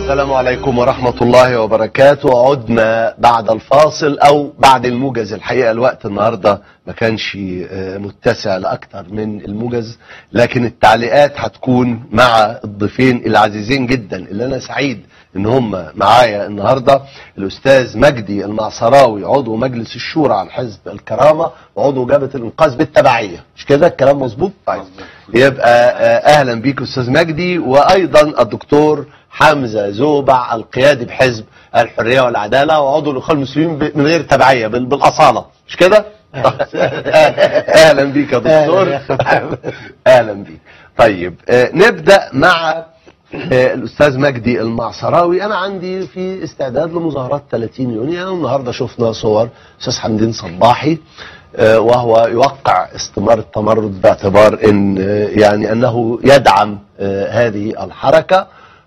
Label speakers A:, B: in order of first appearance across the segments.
A: السلام عليكم ورحمة الله وبركاته عدنا بعد الفاصل أو بعد الموجز الحقيقة الوقت النهاردة ما كانش آه، متسع لأكثر من الموجز لكن التعليقات هتكون مع الضيفين العزيزين جدا اللي أنا سعيد ان هم معايا النهارده الاستاذ مجدي المعصراوي عضو مجلس الشورى عن حزب الكرامه وعضو جبهه الانقاذ بالتبعيه مش كده الكلام مظبوط طيب يبقى آه، اهلا بيك استاذ مجدي وايضا الدكتور حمزه زوبع القيادي بحزب الحريه والعداله وعضو الاخوان المسلمين ب- من غير تبعيه بال- بالاصاله مش كده اهلا بيك يا دكتور اهلا بيك طيب آه، نبدا مع آه، الاستاذ مجدي المعصراوي انا عندي في استعداد لمظاهرات 30 يونيو النهارده شفنا صور استاذ حمدين صباحي آه، وهو يوقع استمرار التمرد باعتبار ان آه، يعني انه يدعم آه، هذه الحركه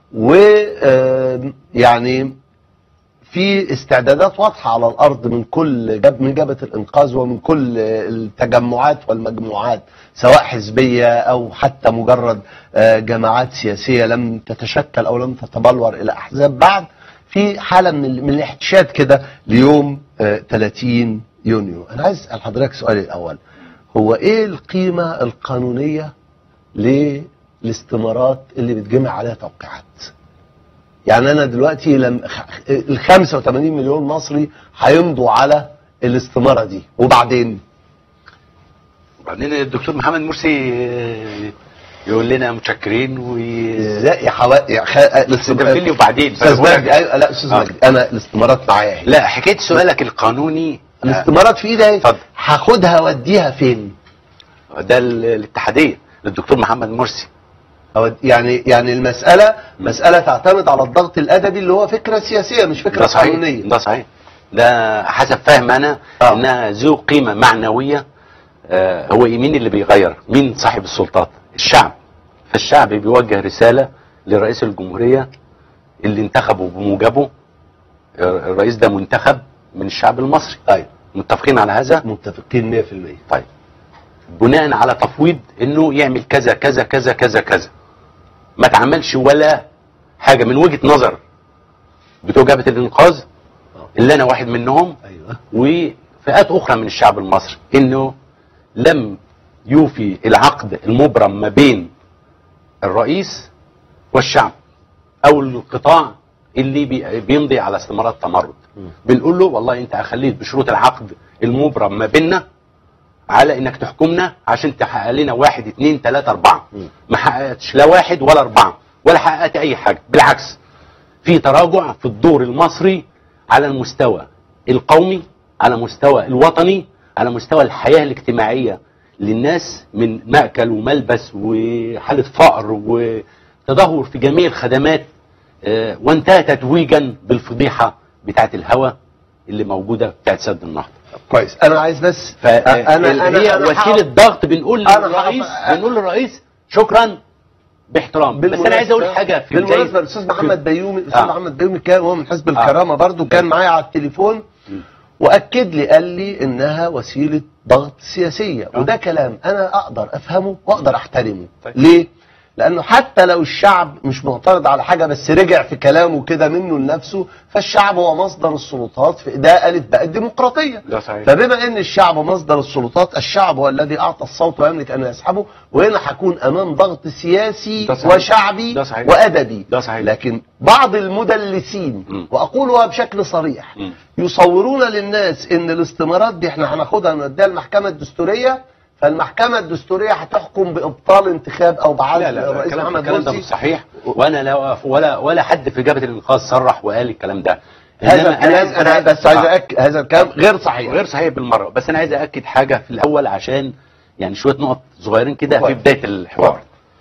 A: ويعني في استعدادات واضحة على الأرض من كل جب من جبهة الإنقاذ ومن كل التجمعات والمجموعات سواء حزبية أو حتى مجرد آه، جماعات سياسية لم تتشكل أو لم تتبلور إلى أحزاب بعد في حالة من, ال- من الاحتشاد كده ليوم آه، 30 يونيو أنا عايز أسأل حضرتك سؤالي الأول هو إيه القيمة القانونية للاستمارات اللي بتجمع عليها توقيعات؟ يعني انا دلوقتي لم ال 85 مليون مصري هيمضوا على الاستماره دي وبعدين
B: وبعدين الدكتور محمد مرسي آه، يقول لنا متشكرين و
A: ازاي يا حوا... يا خ...
B: استمر لي وبعدين
A: استاذ مجدي أيوة، لا استاذ
B: آه.
A: مجدي انا الاستمارات معايا اهي
B: لا حكايه سؤالك القانوني آه،
A: الاستمارات في ايدي اهي
B: اتفضل.
A: هاخدها واديها فين؟
B: ده ال- الاتحاديه للدكتور محمد مرسي
A: أو يعني يعني المساله مساله تعتمد على الضغط الادبي اللي هو فكره سياسيه مش فكره
B: ده صحيح
A: قانونيه
B: ده صحيح ده حسب فهم انا
A: آه.
B: انها ذو قيمه معنويه آه، هو مين اللي بيغير مين صاحب السلطات الشعب فالشعب بيوجه رساله لرئيس الجمهوريه اللي انتخبه بموجبه آه، الرئيس ده منتخب من الشعب المصري
A: طيب
B: متفقين على هذا
A: متفقين 100%
B: طيب بناء على تفويض انه يعمل كذا كذا كذا كذا كذا ما تعملش ولا حاجه من وجهه نظر بتوع جبهه الانقاذ اللي انا واحد منهم
A: ايوه
B: وفئات اخرى من الشعب المصري انه لم يوفي العقد المبرم ما بين الرئيس والشعب او القطاع اللي بي- بيمضي على استمارات تمرد بنقول له والله انت اخليت بشروط العقد المبرم ما بيننا على انك تحكمنا عشان تحقق لنا واحد اتنين تلاته اربعه
A: مم.
B: ما حققتش لا واحد ولا اربعه ولا حققت اي حاجه بالعكس في تراجع في الدور المصري على المستوى القومي على مستوى الوطني على مستوى الحياه الاجتماعيه للناس من مأكل وملبس وحاله فقر وتدهور في جميع الخدمات آه، وانتهى تتويجا بالفضيحه بتاعت الهوى اللي موجوده بتاعت سد النهضه
A: كويس انا عايز بس
B: فانا هي وسيله ضغط بنقول
A: أنا
B: للرئيس
A: هقف-
B: بنقول للرئيس شكرا باحترام بس انا عايز اقول حاجه في
A: بالمناسبه
B: بداية-
A: الاستاذ محمد بيومي الاستاذ
B: آه.
A: محمد بيومي كان هو من حزب
B: آه.
A: الكرامه برضو كان معايا على التليفون واكد لي قال لي انها وسيله ضغط سياسيه
B: آه.
A: وده كلام انا اقدر افهمه واقدر احترمه
B: طيب.
A: ليه لانه حتى لو الشعب مش معترض على حاجه بس رجع في كلامه كده منه لنفسه فالشعب هو مصدر السلطات في ده الف بقى الديمقراطيه
B: ده صحيح.
A: فبما ان الشعب مصدر السلطات الشعب هو الذي اعطى الصوت ويملك ان يسحبه وهنا هكون امام ضغط سياسي
B: ده صحيح.
A: وشعبي
B: ده صحيح.
A: وادبي
B: ده صحيح.
A: لكن بعض المدلسين
B: مم.
A: واقولها بشكل صريح
B: مم.
A: يصورون للناس ان الاستمارات دي احنا هناخدها نوديها المحكمه الدستوريه فالمحكمه الدستوريه هتحكم بابطال انتخاب او بعزل
B: لا لا
A: الرئيس
B: الكلام,
A: محمد
B: الكلام ده مش
A: مرسي
B: صحيح وانا لا ولا ولا حد في جبهه الانقاذ صرح وقال الكلام ده
A: هذا
B: إنما
A: الكلام انا بس عايز
B: آه.
A: أك... هذا الكلام غير صحيح
B: غير صحيح بالمره بس انا عايز ااكد حاجه في الاول عشان يعني شويه نقط صغيرين كده في
A: كويس.
B: بدايه الحوار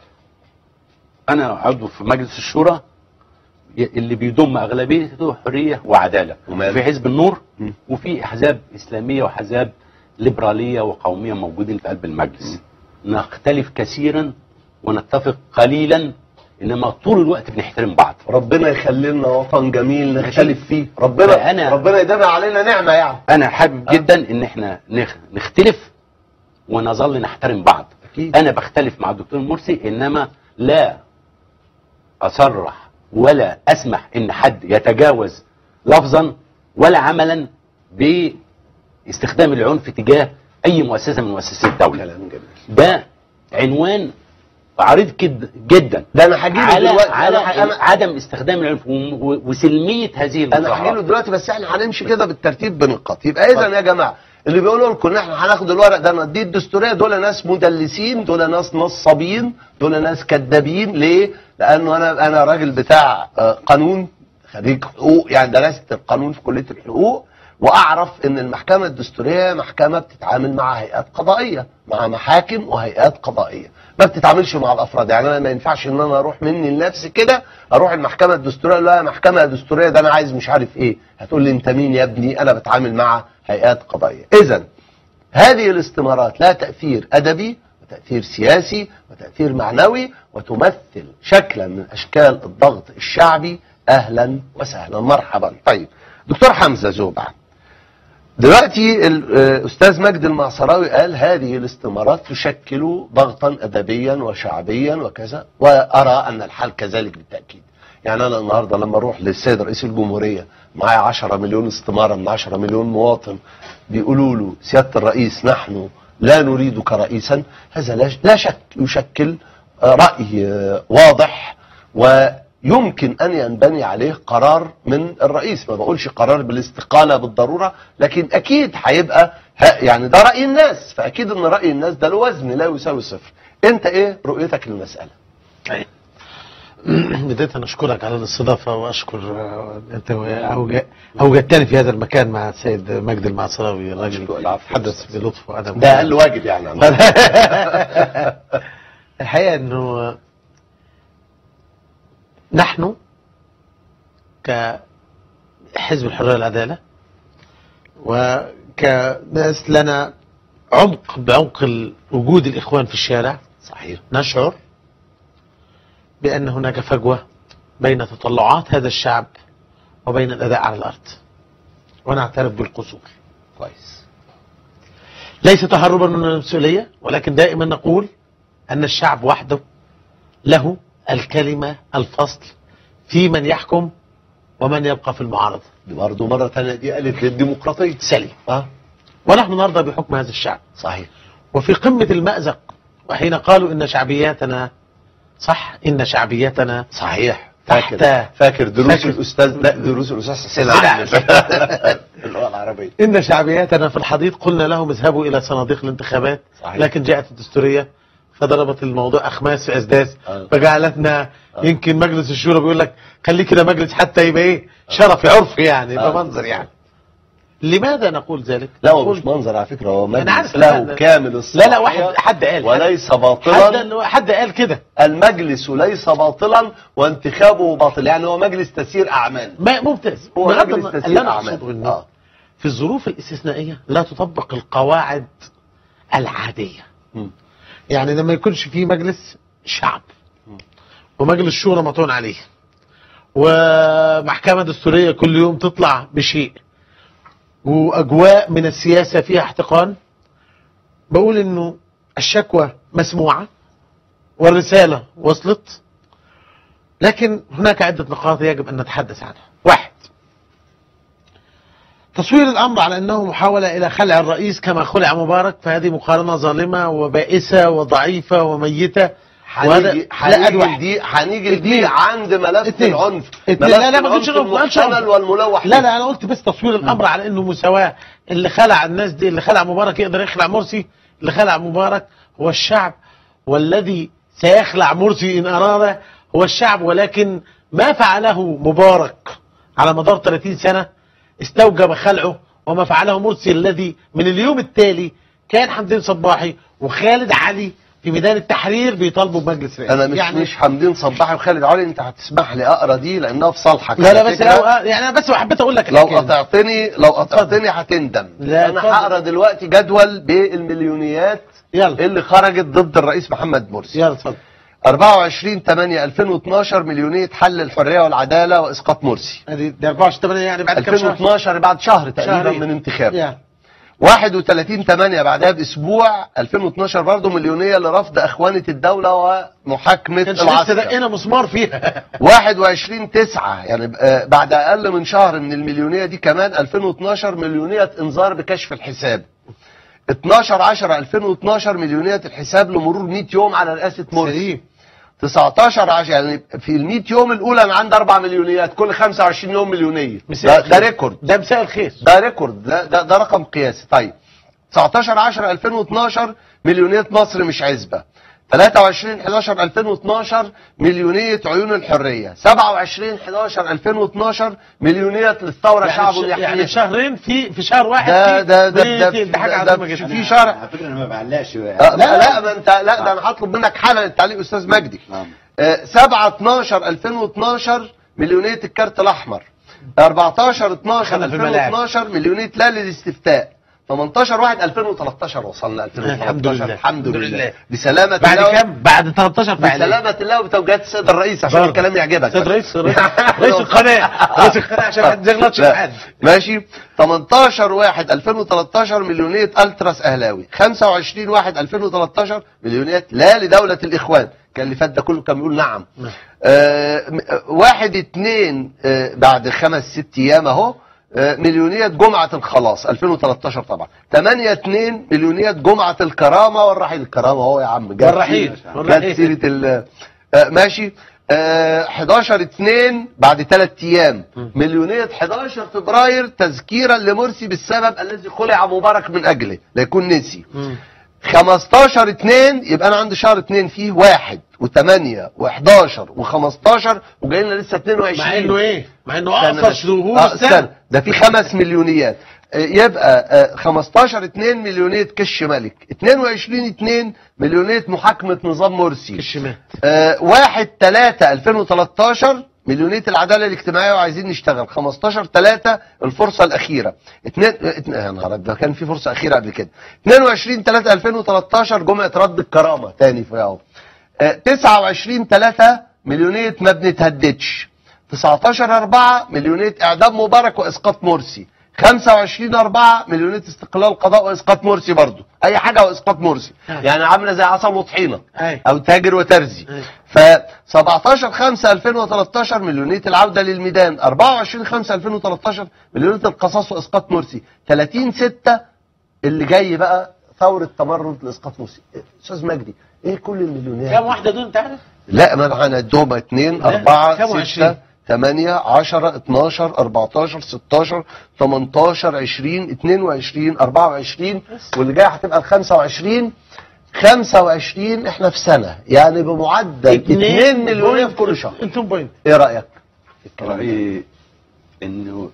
B: انا عضو في مجلس الشورى ي- اللي بيضم اغلبيته حريه وعداله
A: وماله؟
B: في حزب النور
A: مم.
B: وفي احزاب اسلاميه واحزاب ليبراليه وقوميه موجودين في قلب المجلس نختلف كثيرا ونتفق قليلا انما طول الوقت بنحترم بعض
A: ربنا يخلي لنا وطن جميل
B: ماشي.
A: نختلف فيه ربنا
B: فأنا-
A: ربنا يدام علينا نعمه يعني
B: انا حابب جدا ان احنا نخ- نختلف ونظل نحترم بعض
A: أكيد.
B: انا بختلف مع الدكتور مرسي انما لا اصرح ولا اسمح ان حد يتجاوز لفظا ولا عملا باستخدام العنف تجاه اي مؤسسه من مؤسسات الدوله
A: كلام جميل
B: ده عنوان عريض جد جدا
A: ده انا هجيله
B: على
A: دلوقتي
B: على
A: أنا- أنا-
B: عدم استخدام العنف و- و- وسلميه هذه
A: انا هجيله
B: المظاهرات
A: دلوقتي بس احنا هنمشي كده بالترتيب بنقاط يبقى اذا يا جماعه اللي بيقولوا لكم ان احنا هناخد الورق ده نديه الدستوريه دول ناس مدلسين دول ناس نصابين دول ناس كذابين ليه؟ لانه انا انا راجل بتاع آه، قانون خريج حقوق يعني درست القانون في كليه الحقوق واعرف ان المحكمه الدستوريه محكمه بتتعامل مع هيئات قضائيه مع محاكم وهيئات قضائيه ما بتتعاملش مع الافراد يعني انا ما ينفعش ان انا اروح مني لنفسي كده اروح المحكمه الدستوريه اقول لها محكمه دستوريه ده انا عايز مش عارف ايه هتقول لي انت مين يا ابني انا بتعامل مع هيئات قضائيه اذا هذه الاستمارات لها تاثير ادبي وتاثير سياسي وتاثير معنوي وتمثل شكلا من اشكال الضغط الشعبي اهلا وسهلا مرحبا طيب دكتور حمزه زوبع دلوقتي الاستاذ مجد المعصراوي قال هذه الاستمارات تشكل ضغطا ادبيا وشعبيا وكذا وارى ان الحال كذلك بالتاكيد يعني انا النهارده لما اروح للسيد رئيس الجمهوريه معايا 10 مليون استماره من 10 مليون مواطن بيقولوا له سياده الرئيس نحن لا نريدك رئيسا هذا لا لا شك يشكل آه، راي آه، واضح ويمكن ان ينبني عليه قرار من الرئيس ما بقولش قرار بالاستقاله بالضروره لكن اكيد هيبقى ه- يعني ده راي الناس فاكيد ان راي الناس ده له وزن لا يساوي صفر انت ايه رؤيتك للمساله
C: بديت أن أشكرك على الاستضافة وأشكر آه، أنت أوج- أوجدتني في هذا المكان مع السيد مجد المعصراوي الراجل
A: أشكر العفو.
C: تحدث بلطف وأدب
A: ده اقل واجب يعني عندنا.
C: الحقيقة أنه نحن كحزب الحرية والعدالة وكناس لنا عمق بعمق ال- وجود الإخوان في الشارع
A: صحيح
C: نشعر بأن هناك فجوة بين تطلعات هذا الشعب وبين الأداء على الأرض ونعترف بالقصور
A: كويس
C: ليس تهربا من المسؤولية ولكن دائما نقول أن الشعب وحده له الكلمة الفصل في من يحكم ومن يبقى في المعارضة
A: دي برضه مره ثانيه دي قالت للديمقراطيه
C: سليم
A: اه
C: ونحن نرضى بحكم هذا الشعب
A: صحيح
C: وفي قمة المأزق وحين قالوا إن شعبياتنا صح إن شعبيتنا
A: صحيح
C: تحت-
A: فاكر فاكر دروس
C: فاكر.
A: الاستاذ لا دروس الاستاذ حسين
C: حسين
A: عامر في اللغه العربيه
C: إن شعبياتنا في الحضيض قلنا لهم اذهبوا إلى صناديق الانتخابات
A: صحيح.
C: لكن جاءت الدستورية فضربت الموضوع أخماس في أسداس
A: آه.
C: فجعلتنا يمكن مجلس الشورى بيقول لك خليه كده مجلس حتى يبقى إيه شرفي عرفي يعني يبقى
A: آه.
C: منظر يعني لماذا نقول ذلك؟
A: لا هو
C: نقول-
A: مش منظر على فكره هو
C: أنا
A: مجلس
C: عارف
A: له
C: لا-
A: كامل
C: لا
A: الصلاحيه
C: لا واحد حد قال
A: وليس
C: حد,
A: باطلا
C: حد حد قال كده
A: المجلس ليس باطلا وانتخابه باطل يعني هو مجلس تسيير اعمال
C: ما ممتاز
A: هو
C: بغض
A: مجلس
C: النظر-
A: تسيير
C: اللي انا
A: أعمال.
C: اقصده انه
A: آه.
C: في الظروف الاستثنائيه لا تطبق القواعد العاديه
A: مم.
C: يعني لما يكونش في مجلس شعب ومجلس شورى مطعون عليه ومحكمه دستوريه كل يوم تطلع بشيء واجواء من السياسه فيها احتقان بقول انه الشكوى مسموعه والرساله وصلت لكن هناك عده نقاط يجب ان نتحدث عنها واحد تصوير الامر على انه محاوله الى خلع الرئيس كما خلع مبارك فهذه مقارنه ظالمه وبائسه وضعيفه وميته وهذا
A: هنيجي
C: لا أد
A: هنيجي
C: واحد
A: لدي هنيجي لدي
C: اتنين.
A: عند ملف
C: اتنين.
A: العنف
C: اتنين.
A: ملف
C: لا لا ما قلتش
A: العنف
C: ما قلتش
A: المحتمل والملوح
C: لا لا انا قلت بس تصوير الامر على انه مساواه اللي خلع الناس دي اللي خلع مبارك يقدر يخلع مرسي اللي خلع مبارك هو الشعب والذي سيخلع مرسي ان اراد هو الشعب ولكن ما فعله مبارك على مدار 30 سنه استوجب خلعه وما فعله مرسي الذي من اليوم التالي كان حمدين صباحي وخالد علي في ميدان التحرير بيطالبوا بمجلس رئاسي
A: انا مش يعني مش حمدين صباحي وخالد علي انت هتسمح لي اقرا دي لانها في صالحك
C: لا لا
A: على
C: بس
A: فكرة.
C: لو يعني انا بس حبيت اقول لك
A: لو
C: الحكاية دي.
A: قطعتني لو قطعتني هتندم
C: لا،
A: انا
C: اتفضل.
A: هقرا دلوقتي جدول بالمليونيات
C: يلا
A: اللي خرجت ضد الرئيس محمد مرسي
C: يلا اتفضل
A: 24 8 2012 مليونية حل الحرية والعدالة وإسقاط مرسي
C: ادي دي 24 8 يعني بعد كام شهر
A: 2012 بعد شهر تقريبا
C: شهرين.
A: من انتخابه
C: يعني
A: 31 8 بعدها باسبوع 2012 برضه مليونيه لرفض اخوانه الدوله ومحاكمه
C: كانش لسه
A: العسكر
C: دقينا مسمار فيها
A: 21 9 يعني آه، بعد اقل من شهر من المليونيه دي كمان 2012 مليونيه انذار بكشف الحساب 12 10 2012 مليونيه الحساب لمرور 100 يوم على رئاسه مرسي
C: سليم
A: 19 10 يعني في ال 100 يوم الاولى انا عندي اربع مليونيات كل 25 يوم مليونيه ده, ده ريكورد
C: ده مساء الخير
A: ده ريكورد ده, ده, ده رقم قياسي طيب 19 10 2012 مليونيه مصر مش عزبه 23 11 2012 مليونيه عيون الحريه 27 11 2012 مليونيه للثوره شعب
C: يعني, يعني
A: يحيى
C: شهرين في في شهر واحد
A: ده
C: في
A: ده ده ده,
C: مليونيتين. دي حاجه
A: ده,
C: عظيمه
A: ده
C: جدا
A: في شهر
D: على فكره انا ما بعلقش
A: آه، لا لا ما انت لا ده انا هطلب منك حالا التعليق استاذ مجدي
D: نعم.
A: آه، 7 12 2012 مليونيه الكارت الاحمر 14 12
C: خلنا في الملاعب.
A: 2012 مليونيه لا للاستفتاء 18 1 2013 وصلنا 2013
C: الحمد لله.
A: الحمد
C: الحمد
A: لله
C: لله.
A: بسلامة
C: بعد
A: الله
C: كام؟ بعد 13 فعالية
A: بسلامة الله وبتوجيهات السيد الرئيس عشان
C: برضه.
A: الكلام يعجبك
C: سيد رئيس رئيس رئيس القناه رئيس القناه عشان ما تغلطش في
A: لا.
C: حد
A: ماشي 18 1 2013 مليونية التراس اهلاوي 25 1 2013 مليونية لا لدولة الاخوان كان اللي فات ده كله كان بيقول نعم آه م- آه، واحد اتنين آه بعد خمس ست ايام اهو آه، مليونية جمعة الخلاص 2013 طبعا 8 2 مليونية جمعة الكرامة والرحيل الكرامة اهو يا عم جت
C: والرحيل.
A: سيرة-
C: والرحيل.
A: جت سيرة ال آه، ماشي آه، 11 2 بعد ثلاث ايام مليونية 11 فبراير تذكيرا لمرسي بالسبب الذي خلع مبارك من اجله لا يكون نسي 15 2 يبقى انا عندي شهر 2 فيه واحد و8 و11 و15 وجاي لنا لسه 22
C: مع انه ايه؟ مع انه
A: استنى
C: اقصر
A: بس.
C: شهور
A: آه،
C: السنه
A: استنى. ده في خمس مليونيات آه، يبقى آه، 15 2 مليونية كش ملك 22 2 مليونية محاكمة نظام مرسي
C: الشمال
A: آه، واحد تلاتة 2013 مليونية العدالة الاجتماعية وعايزين نشتغل 15 3 الفرصة الأخيرة اتنين اتنين- يا نهار أبيض، ده كان في فرصة أخيرة قبل كده 22 3 2013 جمعة رد الكرامة تاني في اهو آه، 29 3 مليونية ما بنتهددش 19 4 مليونية إعدام مبارك وإسقاط مرسي 25 4 مليونية استقلال قضاء وإسقاط مرسي برضو أي حاجة وإسقاط مرسي يعني عاملة زي عصا وطحينة
C: أي.
A: او تاجر وترزي
C: أيوة.
A: ف 17 5 2013 مليونيه العوده للميدان 24 5 2013 مليونيه القصاص واسقاط مرسي 30 6 اللي جاي بقى ثوره تمرد لاسقاط مرسي استاذ مجدي ايه كل المليونيات
C: كام واحده دول انت عارف؟
A: لا ما انا هندهم 2
C: لا،
A: 4
C: كام
A: 6
C: وعشرين؟
A: 8 10 12 14 16 18 20 22 24 واللي جاي هتبقى ال 25 25 احنا في سنه يعني بمعدل 2 مليون في كل شهر
C: انتم بوينت
A: ايه رايك؟
B: رأيي انه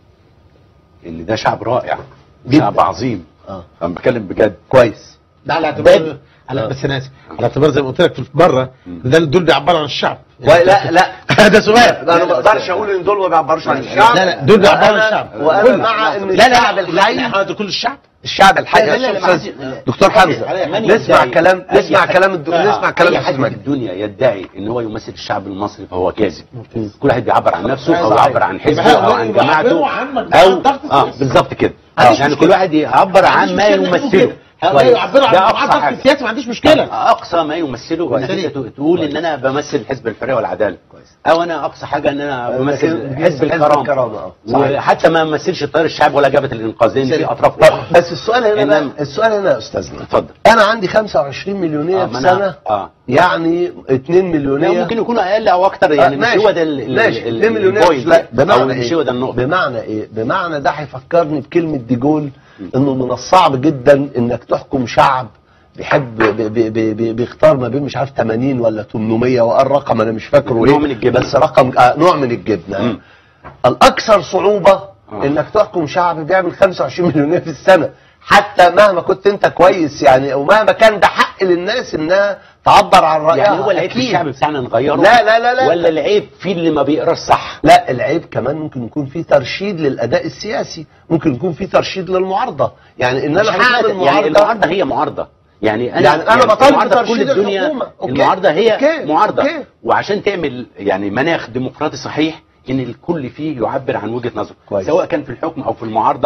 B: ان ده شعب رائع
A: جداً.
B: شعب عظيم
A: اه
B: انا بتكلم بجد
A: كويس
C: ده على اعتبار على بس انا اسف على اعتبار زي ما قلت لك في بره ده دول بيعبروا عن الشعب
A: لا لا
C: ده سؤال
A: انا ما اقدرش اقول ان دول ما بيعبروش عن الشعب
C: لا لا دول بيعبروا عن
A: وأنا-
C: الشعب
A: وانا
C: كله.
A: مع ان
C: لا لا
A: الشعب
C: لا
A: الحي
C: لا هذا كل الشعب
A: الشعب الحي
B: لا، لا،
A: يا
B: لا،
A: أستاذ
B: لا، لا.
A: دكتور حمزه
B: من
A: نسمع
B: يدعي-
A: كلام
B: أي
A: نسمع
B: حد-
A: كلام الد-
B: آه،
A: نسمع كلام
B: اي
A: الاستاذ
B: حد في
A: مجدي
B: الدنيا يدعي ان هو يمثل الشعب المصري فهو كاذب كل واحد بيعبر عن نفسه او
C: صحيح.
B: يعبر عن حزبه
C: يبقى
B: او عن
C: يبقى
B: جماعته
C: يعبروا عنك
B: او
C: عن ضغط
B: اه
C: السياسي.
B: بالظبط كده
C: ما عنديش
B: يعني
C: مشكلة.
B: كل واحد يعبر عن ما يمثله
C: لا
B: كويس.
C: يعبروا عن
B: ده
C: عن
B: اقصى
C: ضغط
B: حاجه
C: السياسي ما عنديش مشكله
B: اقصى ما يمثله انك
C: كويس.
B: انت تقول ان انا بمثل حزب الحريه والعداله او انا اقصى حاجه ان انا بمثل حزب الكرامه
A: الكرامة، آه. صحيح.
B: وحتى ما امثلش التيار الشعبي ولا جبهه الانقاذ لان في اطراف
A: طب
B: اخرى
A: بس السؤال هنا بقى
B: إنما-
A: السؤال هنا يا استاذنا
B: اتفضل
A: انا عندي 25 مليونيه
B: آه،
A: في
B: ما أنا-
A: سنه
B: آه.
A: يعني 2 مليونيه
B: لا ممكن يكونوا اقل او اكتر يعني مش هو ده ال- ال-
A: ماشي
B: ال-
A: 2 مليونيه
B: البوينت
A: لا
B: او
A: بمعنى
B: مش
A: ايه
B: هو ده النقطه
A: بمعنى ايه بمعنى ده هيفكرني بكلمه ديجول انه من الصعب جدا انك تحكم شعب بيحب بي بي بي بي بيختار ما بين مش عارف 80 ولا 800 وقال رقم انا مش فاكره
B: نوع
A: ايه
B: من الجبن.
A: بس رقم آه نوع من الجبنه
B: مم.
A: الاكثر صعوبه
B: آه.
A: انك تحكم شعب بيعمل 25 مليونيه في السنه حتى مهما كنت انت كويس يعني ومهما كان ده حق للناس انها تعبر عن رايها
B: يعني هو العيب في
A: أكيد.
B: الشعب بتاعنا نغيره
A: لا لا لا لا
B: ولا العيب في اللي ما بيقراش صح
A: لا العيب كمان ممكن يكون في ترشيد للاداء السياسي ممكن يكون في ترشيد للمعارضه يعني ان
B: مش
A: انا
B: حاجة
A: هعمل
B: اسمها- يعني
A: معارضه
B: المعارضه هي معارضه يعني انا
A: يعني أنا بطالب
B: المعارضة في
A: بترشيد
B: كل الدنيا
A: الحكومة. أوكي.
B: المعارضه هي
A: أوكي.
B: معارضه
A: أوكي.
B: وعشان تعمل يعني مناخ ديمقراطي صحيح ان الكل فيه يعبر عن وجهه نظره
A: كويس.
B: سواء كان في الحكم او في المعارضه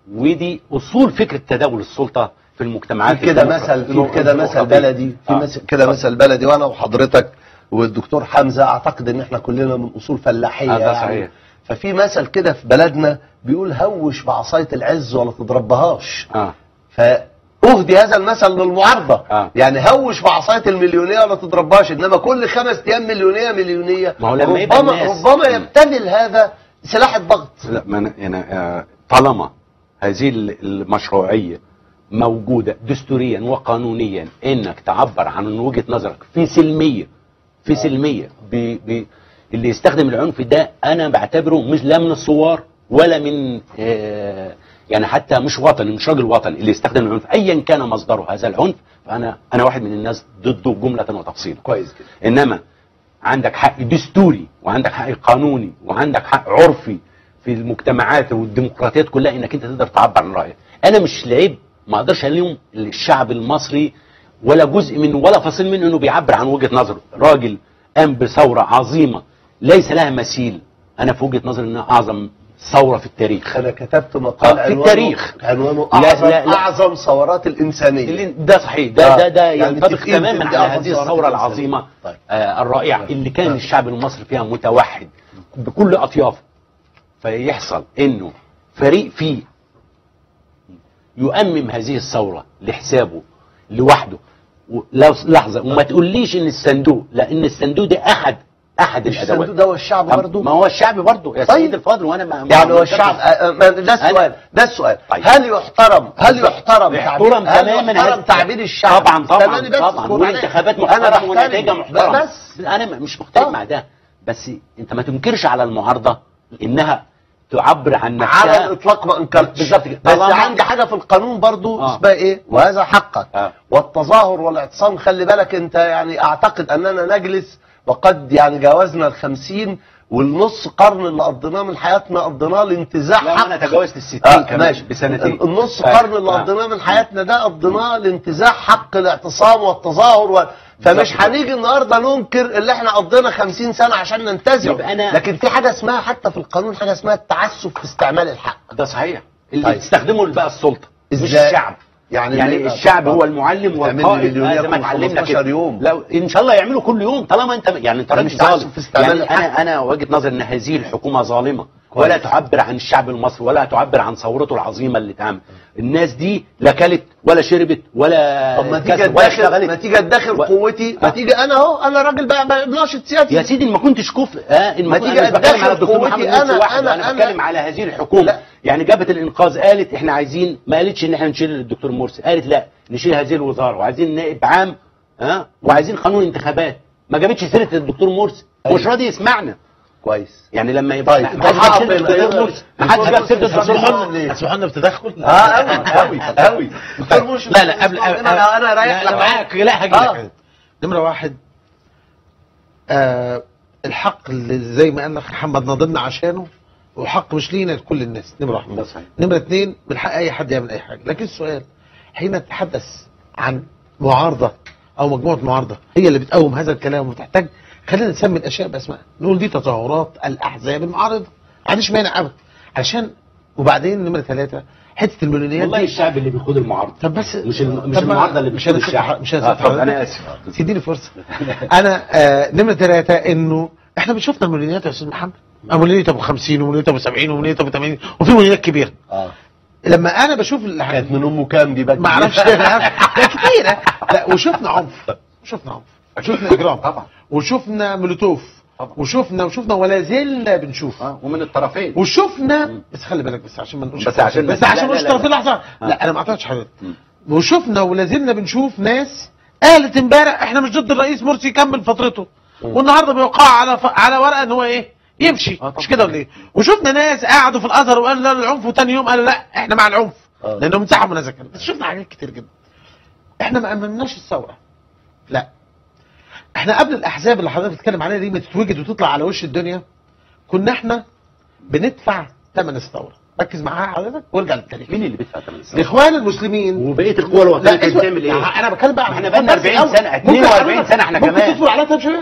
B: ودي اصول فكره تداول السلطه في المجتمعات
A: في كده
B: الديمقراطية.
A: مثل في كده مثل
B: الديمقراطية.
A: بلدي في
B: آه.
A: مثل كده مثل بلدي وانا وحضرتك والدكتور حمزه اعتقد ان احنا كلنا من اصول فلاحيه
B: آه، ده
A: يعني
B: صحيح.
A: ففي مثل كده في بلدنا بيقول هوش بعصايه العز ولا تضربهاش
B: اه
A: فأهدي هذا المثل للمعارضة
B: آه.
A: يعني هوش بعصاية المليونية ولا تضربهاش إنما كل خمس أيام مليونية مليونية
B: ما هو لما يبقى
A: ربما
B: الناس-
A: ربما
B: مم.
A: يبتذل هذا سلاح الضغط
B: لا ما أنا يعني آه، طالما هذه ال- المشروعيه موجوده دستوريا وقانونيا انك تعبر عن وجهه نظرك في سلميه في سلميه ب ب اللي يستخدم العنف ده انا بعتبره مش لا من الثوار ولا من آه يعني حتى مش وطني مش راجل وطني اللي يستخدم العنف ايا كان مصدره هذا العنف فانا انا واحد من الناس ضده جمله وتفصيلا
A: كويس كده
B: انما عندك حق دستوري وعندك حق قانوني وعندك حق عرفي في المجتمعات والديمقراطيات كلها انك انت تقدر تعبر عن رايك انا مش لعيب ما اقدرش اليوم الشعب المصري ولا جزء منه ولا فصيل منه انه بيعبر عن وجهه نظره راجل قام بثوره عظيمه ليس لها مثيل انا في وجهه نظري انها اعظم ثوره في التاريخ
A: أنا كتبت مقال
B: آه، في
A: عنوانه-
B: التاريخ.
A: عنوانه
B: لا،
A: أعظم
B: لا، لا.
A: أعظم ثورات الإنسانية
B: اللي ده صحيح ده
A: آه.
B: ده ده
A: يعني
B: ينطبق
A: متفقين
B: تماما
A: في دي
B: على
A: أعظم
B: هذه
A: ثورات
B: الثوره
A: الإنسانية.
B: العظيمه
A: طيب.
B: آه الرائعه اللي كان
A: آه.
B: الشعب المصري فيها متوحد بكل اطيافه فيحصل انه فريق فيه يؤمم هذه الثوره لحسابه لوحده و- لو لحظه وما تقوليش ان الصندوق لان الصندوق ده احد احد
A: مش
B: الادوات
A: الصندوق ده هو الشعب
B: طب
A: برضه
B: ما هو الشعب برضه يا
A: طيب.
B: سيد الفاضل وانا ما
A: يعني
B: ما-
A: هو الشعب آه، ما- ده السؤال ده السؤال
B: طيب.
A: هل يحترم هل يحترم
B: يحترم
A: تعبير- هل
B: تماما
A: يحترم
B: هذا-
A: تعبير الشعب
B: طبعا طبعا
A: استناني بس،
B: طبعا
A: اصبر عليا.
B: والانتخابات
A: أنا
B: محترمه
A: بحترم.
B: ونتائجها محترمه
A: بس
B: انا م- مش مختلف
A: آه.
B: مع ده بس انت ما تنكرش على المعارضه انها تعبر عن
A: على
B: نفسها
A: الاطلاق ما انكرتش
B: بالظبط كده.
A: بس
B: طالما-
A: عندي حاجه في القانون برضو
B: آه.
A: اسمها ايه وهذا حقك
B: آه.
A: والتظاهر والاعتصام خلي بالك انت يعني اعتقد اننا نجلس وقد يعني جاوزنا الخمسين والنص قرن اللي قضيناه من حياتنا قضيناه لانتزاع
B: لا
A: حق
B: انا تجاوزت الستين
A: آه
B: كمان
A: ماشي
B: بسنتين
A: النص
B: آه.
A: قرن اللي
B: آه.
A: قضيناه من حياتنا ده قضيناه لانتزاع حق الاعتصام والتظاهر و... فمش
B: بالظبط.
A: هنيجي النهارده ننكر اللي احنا قضينا 50 سنه عشان ننتزع
B: يبقى أنا-
A: لكن في حاجه اسمها حتى في القانون حاجه اسمها التعسف في استعمال الحق
B: ده صحيح اللي
A: طيب.
B: تستخدمه بقى السلطه مش
A: إزاي؟
B: الشعب
A: يعني
B: يعني,
A: ليه؟
B: الشعب هو المعلم
A: تعمل لي
B: والقائد
A: مليونير
B: زي ما
A: كل
B: اتعلمنا
A: 15
B: كده
A: يوم.
B: لو ان شاء الله يعملوا كل يوم طالما انت يعني انت
A: أنا
B: راجل
A: مش تعسف
B: ظالم
A: في استعمال
B: يعني
A: الحق.
B: انا انا وجهه نظري ان هذه الحكومه ظالمه
A: كويس.
B: ولا تعبر عن الشعب المصري ولا تعبر عن ثورته العظيمه اللي اتعمل الناس دي لا كلت ولا شربت ولا
A: طب ما تيجي
B: كسبت ولا
A: اتدخل
B: اشتغلت
A: ما تيجي اتدخل
B: و-
A: قوتي ما
B: آه.
A: تيجي انا اهو انا راجل بقى بقى ناشط سياسي
B: يا سيدي ما كنتش كفء اه
A: ما
B: ما
A: تيجي
B: انا مش بتكلم
A: أتدخل
B: على الدكتور
A: قوتي.
B: محمد
A: أنا-
B: مرسي واحد
A: أنا-
B: انا
A: أنا-
B: بتكلم على هذه الحكومه
A: لا.
B: يعني جابت الانقاذ قالت احنا عايزين ما قالتش ان احنا نشيل الدكتور مرسي قالت لا نشيل هذه الوزاره وعايزين نائب عام ها وعايزين قانون انتخابات ما جابتش سيره الدكتور مرسي
A: أيوة.
B: مش راضي يسمعنا
A: كويس
B: يعني لما يبقى
A: طيب،
B: ما حدش
A: طب
B: يجيب سيرة الدكتور مرسي ما حدش جاب سيره الدكتور
A: طب
B: مرسي
A: ليه؟
C: اسمحوا لنا بتدخل
A: اه قوي قوي قوي دكتور مرشد
C: لا لا قبل قبل
A: انا انا رايح
C: لا،
A: لك
C: لا معاك لا هجي
A: آه.
C: لك نمره واحد آه الحق اللي زي ما قال لك محمد ناضلنا عشانه وحق مش لينا لكل الناس نمره واحد
B: ده صحيح.
C: نمره اثنين من حق اي حد يعمل اي حاجه لكن السؤال حين نتحدث عن معارضه او مجموعه معارضه هي اللي بتقوم هذا الكلام وتحتاج خلينا نسمي الاشياء باسمها نقول دي تظاهرات الاحزاب المعارضه ما عنديش مانع ابدا عشان وبعدين نمره ثلاثه حته المليونيات
B: والله
C: دي
B: الشعب اللي بيقود المعارضه
C: طب بس
B: مش الم... مش
C: طب ما-
B: المعارضه اللي
C: مش
B: بتقود
C: هنسيب
B: الشعب
C: مش
B: آه،
C: هنسيب
B: طب انا اسف
C: تديني فرصه انا آه نمره ثلاثه انه احنا بنشوفنا المليونيات يا استاذ محمد مليونيات ابو 50 ومليونيات ابو 70 ومليونيات ابو 80 وفي مليونيات كبيره
A: اه
C: لما انا بشوف اللي
A: كانت من امه كام دي بقى
C: ما اعرفش لا كتيره لا وشفنا عنف وشفنا عنف وشفنا اجرام
B: طبعا.
C: وشفنا مولوتوف
B: طبعا.
C: وشفنا وشفنا ولا زلنا بنشوف
B: اه ومن الطرفين
C: وشفنا بس خلي بالك بس عشان ما نقولش
B: بس عشان-
C: بس عشان
B: لا،
C: ما نقولش
B: لا، لا.
C: طرفين لحظه
B: آه.
C: لا انا ما اعتقدش حضرتك
B: مم.
C: وشفنا ولا زلنا بنشوف ناس قالت امبارح احنا مش ضد الرئيس مرسي يكمل فترته والنهارده بيوقع على ف... على ورقه ان هو ايه يمشي
B: آه، طبعا.
C: مش كده ولا ايه وشفنا ناس قعدوا في الازهر وقالوا لا العنف وتاني يوم قالوا لا احنا مع العنف
A: آه.
C: لانهم مسحوا من هذا الكلام بس شفنا حاجات كتير جدا احنا ما امناش الثوره لا احنا قبل الاحزاب اللي حضرتك بتتكلم عليها دي ما تتوجد وتطلع على وش الدنيا كنا احنا بندفع ثمن الثوره ركز معاها حضرتك وارجع للتاريخ
B: مين اللي بيدفع ثمن الثوره؟
C: الاخوان المسلمين
B: وبقيه القوى الوطنيه
C: لا
B: كانت
C: اسمع،
B: بتعمل ايه؟
C: انا بتكلم بقى
B: احنا بقالنا
C: بس
B: 40
C: أول.
B: سنة،
C: ممكن
B: 42
C: حضرتك-
B: سنة احنا
C: ممكن
B: كمان.
C: تصبر عليا طب شويه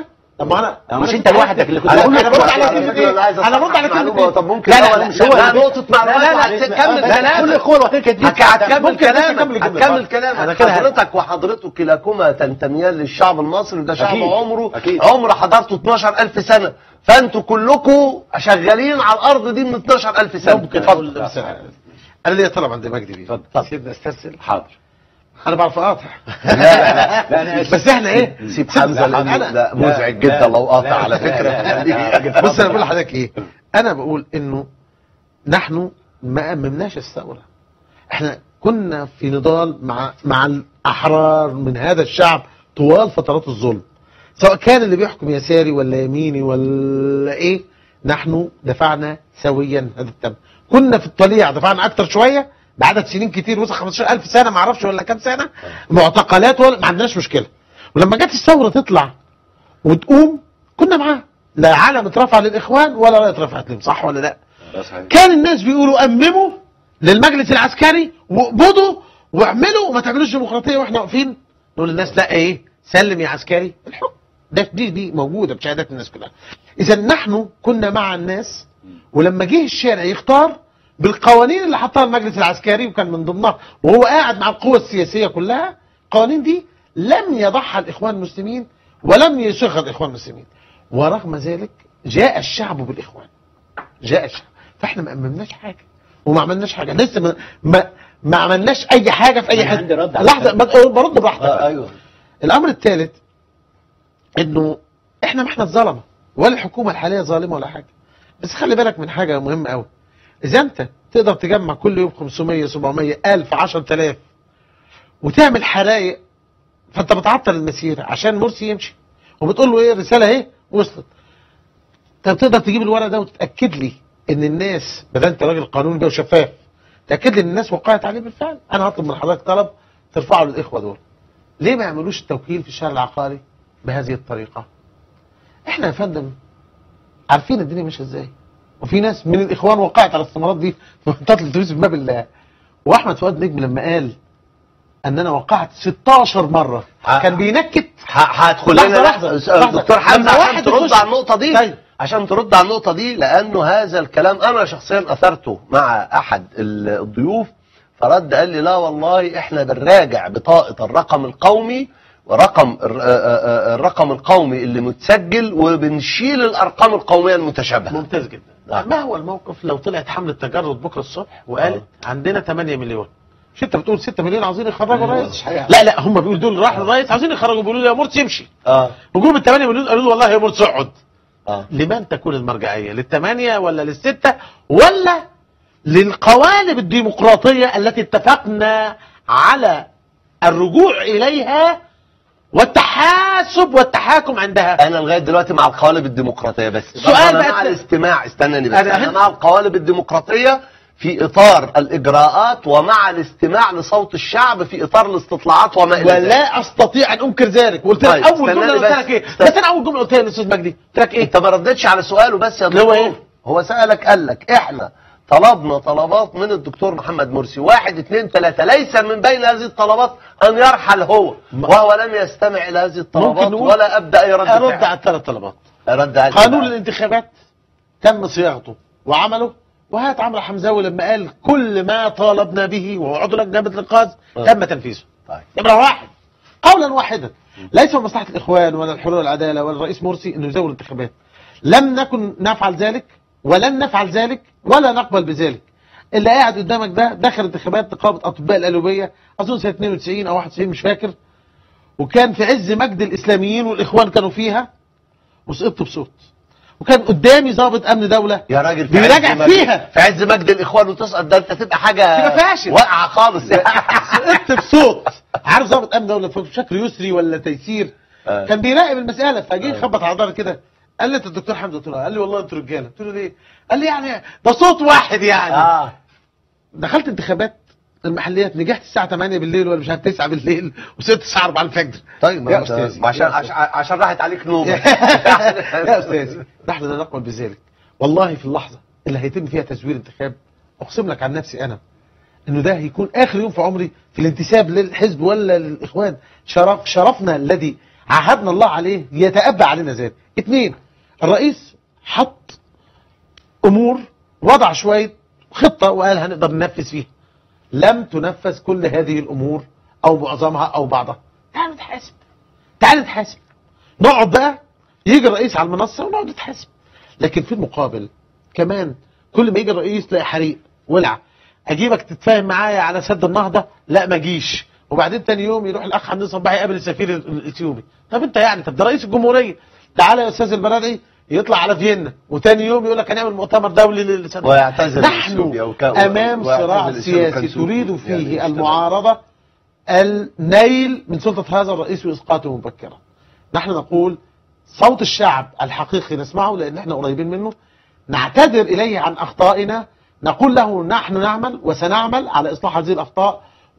C: طب ما انا
B: مش انت لوحدك اللي كنت
A: على
B: بقول
A: فكرة
B: لك
C: برد على
A: على
C: كلمة
A: فكرة
C: إيه؟
A: أنا عايز
C: أنا برد على
A: أصحح
C: كلمة
A: معلومة.
C: إيه؟
A: طب ممكن
C: لا،
A: الأول
C: لا،
A: نمشي
C: لا،
A: على نقطة معلومات
C: لا، لا،
A: وهتكمل
C: لا،
A: كلامك
B: كل اخوه الوطنيه كانت
A: هك- هتكمل
C: ممكن أنت
A: كلامك
C: تكمل الجملة.
A: هتكمل
C: أنا
A: كلامك
C: كده
A: حضرتك وحضرتك كلاكما تنتميان للشعب المصري وده شعب
B: أكيد.
A: عمره
B: أكيد.
A: عمر حضرته 12000 سنة فانتوا كلكم شغالين على الارض دي من 12000 سنة
C: ممكن اقول مثلا انا ليا طلب عند مجدي بيه
B: اتفضل.
C: سيبنا استرسل
B: حاضر
C: انا بعرف اقاطع
A: لا لا
B: لا انا
C: بس احنا ايه
A: سيب حمزة لأنه
C: أنا-
A: ده مزعج جدا
B: لا،
A: لو قاطع
B: لا،
A: على
B: لا،
A: فكرة
B: لا، لا، لا.
C: بص انا بقول لحضرتك ايه انا بقول انه نحن ما اممناش الثوره احنا كنا في نضال مع مع الاحرار من هذا الشعب طوال فترات الظلم سواء كان اللي بيحكم يساري ولا يميني ولا ايه نحن دفعنا سويا هذا الثمن كنا في الطليع دفعنا اكتر شويه بعدد سنين كتير وصل 15000 سنه ما اعرفش ولا كام سنه معتقلات ولا ما عندناش مشكله ولما جت الثوره تطلع وتقوم كنا معاه لا علم اترفع للاخوان ولا رايه اترفعت لهم صح ولا لا كان الناس بيقولوا امموا للمجلس العسكري واقبضوا واعملوا وما تعملوش ديمقراطيه واحنا واقفين نقول للناس لا ايه سلم يا عسكري الحكم ده دي دي موجوده بشهادات الناس كلها اذا نحن كنا مع الناس ولما جه الشارع يختار بالقوانين اللي حطها المجلس العسكري وكان من ضمنها وهو قاعد مع القوى السياسيه كلها القوانين دي لم يضعها الاخوان المسلمين ولم يصيغها الاخوان المسلمين ورغم ذلك جاء الشعب بالاخوان جاء الشعب فاحنا ما اممناش حاجه وما عملناش حاجه لسه ما ما, ما عملناش اي حاجه في اي
B: أنا
C: حته
B: عندي رد على
C: لحظه
B: الكلام.
C: ب- برد براحتك
A: آه، ايوه
C: الامر الثالث انه احنا ما احنا الظلمه ولا الحكومه الحاليه ظالمه ولا حاجه بس خلي بالك من حاجه مهمه قوي اذا انت تقدر تجمع كل يوم 500 700 1000 10000 وتعمل حرايق فانت بتعطل المسيره عشان مرسي يمشي وبتقول له ايه الرساله اهي وصلت طب تقدر تجيب الورق ده وتتاكد لي ان الناس بدل انت راجل قانوني ده وشفاف تاكد لي ان الناس وقعت عليه بالفعل انا هطلب من حضرتك طلب ترفعه للاخوه دول ليه ما يعملوش التوكيل في الشهر العقاري بهذه الطريقه احنا يا فندم عارفين الدنيا ماشيه ازاي وفي ناس من الاخوان وقعت على الثمرات دي في منطقه الاتوبيس بباب الله واحمد فؤاد نجم لما قال ان انا وقعت 16 مره
A: ها-
C: كان بينكت
A: ه- هدخل
C: لحظة،
A: لنا
C: لحظة، لحظة.
A: دكتور حمزه
C: لما
A: عشان
C: واحد
A: ترد
C: يخش-
A: على النقطه دي
C: طيب.
A: عشان ترد على النقطه دي لانه هذا الكلام انا شخصيا اثرته مع احد ال- الضيوف فرد قال لي لا والله احنا بنراجع بطاقه الرقم القومي ورقم الر- آه، آه، آه، الرقم القومي اللي متسجل وبنشيل الارقام القوميه المتشابهه
C: ممتاز جدا
A: نعم.
C: ما هو الموقف لو طلعت حمله تجرد بكره الصبح وقالت عندنا 8 مليون مش انت بتقول 6 مليون عاوزين يخرجوا الرئيس لا لا هم بيقولوا دول راحوا الرئيس عاوزين يخرجوا بيقولوا له يا مرسي يمشي
A: اه
C: وجوم ال 8 مليون قالوا له والله يا مرسي اقعد
A: اه
C: لمن تكون المرجعيه للثمانيه ولا للسته ولا للقوالب الديمقراطيه التي اتفقنا على الرجوع اليها والتحاسب والتحاكم عندها
A: انا لغايه دلوقتي مع القوالب الديمقراطيه بس
C: السؤال
A: أنا
C: بقى
A: مع
C: ت-
A: الاستماع استناني بس
C: أنا
A: انا,
C: هن-
A: أنا مع القوالب الديمقراطيه في اطار الاجراءات ومع الاستماع لصوت الشعب في اطار الاستطلاعات وما الى ذلك
C: ولا استطيع ان انكر ذلك قلت لك
A: طيب،
C: اول
A: استناني
C: جمله قلت
A: بس.
C: لك ايه
A: استنى.
C: بس انا اول جمله قلتها للاستاذ مجدي قلت لك ايه
A: انت ما ردتش على سؤاله بس يا
C: اللي هو
A: دكتور
C: إيه؟
A: هو سالك قال لك احنا طلبنا طلبات من الدكتور محمد مرسي واحد اثنين ثلاثة ليس من بين هذه الطلبات أن يرحل هو وهو لم يستمع إلى هذه الطلبات
C: نقول-
A: ولا أبدأ أي رد
C: ارد
A: فعل.
C: على الثلاث طلبات
A: رد على
C: قانون الانتخابات تم صياغته وعمله وهات عمرو حمزاوي لما قال كل ما طالبنا به وهو عضو لجنه الانقاذ
A: آه.
C: تم تنفيذه
A: طيب.
C: نمره واحد قولا واحدا ليس من مصلحه الاخوان ولا الحريه والعداله ولا الرئيس مرسي انه يزور الانتخابات لم نكن نفعل ذلك ولن نفعل ذلك ولا نقبل بذلك اللي قاعد قدامك ده دخل انتخابات نقابه اطباء القلوبيه اظن سنه 92 او 91 مش فاكر وكان في عز مجد الاسلاميين والاخوان كانوا فيها وسقطت بصوت وكان قدامي ضابط امن دوله
A: يا راجل في
C: بيراجع
A: عز مجد-
C: فيها.
A: في عز مجد الاخوان وتسقط ده انت تبقى حاجه
C: تبقى فاشل.
A: واقعه خالص
C: سقطت بصوت عارف ضابط امن دوله بشكل يسري ولا تيسير
A: آه.
C: كان بيراقب المساله فجه يخبط على ظهري كده قال لي انت الدكتور حمزه قلت له آه. قال لي والله انتوا رجاله قلت له ليه قال لي يعني ده صوت واحد يعني
A: اه
C: دخلت انتخابات المحليات نجحت الساعه 8 بالليل ولا مش عارف 9 بالليل وصلت الساعه 4 الفجر
A: طيب
C: يا
A: ما
C: أستاذي،
A: أنت- عشان
C: يا أستاذي.
A: عشان عشان راحت عليك نوم
C: يا استاذي نحن لا نقبل بذلك والله في اللحظه اللي هيتم فيها تزوير انتخاب اقسم لك عن نفسي انا انه ده هيكون اخر يوم في عمري في الانتساب للحزب ولا للاخوان شرف شرفنا الذي عهدنا الله عليه يتأبى علينا ذلك اثنين الرئيس حط امور وضع شويه خطه وقال هنقدر ننفذ فيها لم تنفذ كل هذه الامور او معظمها او بعضها تعال نتحاسب تعال نتحاسب نقعد بقى يجي الرئيس على المنصه ونقعد نتحاسب لكن في المقابل كمان كل ما يجي الرئيس تلاقي حريق ولع اجيبك تتفاهم معايا على سد النهضه لا ما اجيش وبعدين تاني يوم يروح الاخ حمدين صباحي يقابل السفير ال- الاثيوبي طب انت يعني طب ده رئيس الجمهوريه تعالى يا استاذ البرادعي يطلع على فيينا وتاني يوم يقول لك هنعمل مؤتمر دولي للسد
A: ويعتزل
C: نحن
A: إثيوبيا وك-
C: امام
A: ويعتزل
C: صراع
A: إثيوبيا
C: سياسي
A: وكان
C: تريد
A: سوء
C: فيه
A: يعني
C: المعارضه النيل من سلطه هذا الرئيس واسقاطه مبكرا نحن نقول صوت الشعب الحقيقي نسمعه لان احنا قريبين منه نعتذر اليه عن اخطائنا نقول له نحن نعمل وسنعمل على اصلاح هذه الاخطاء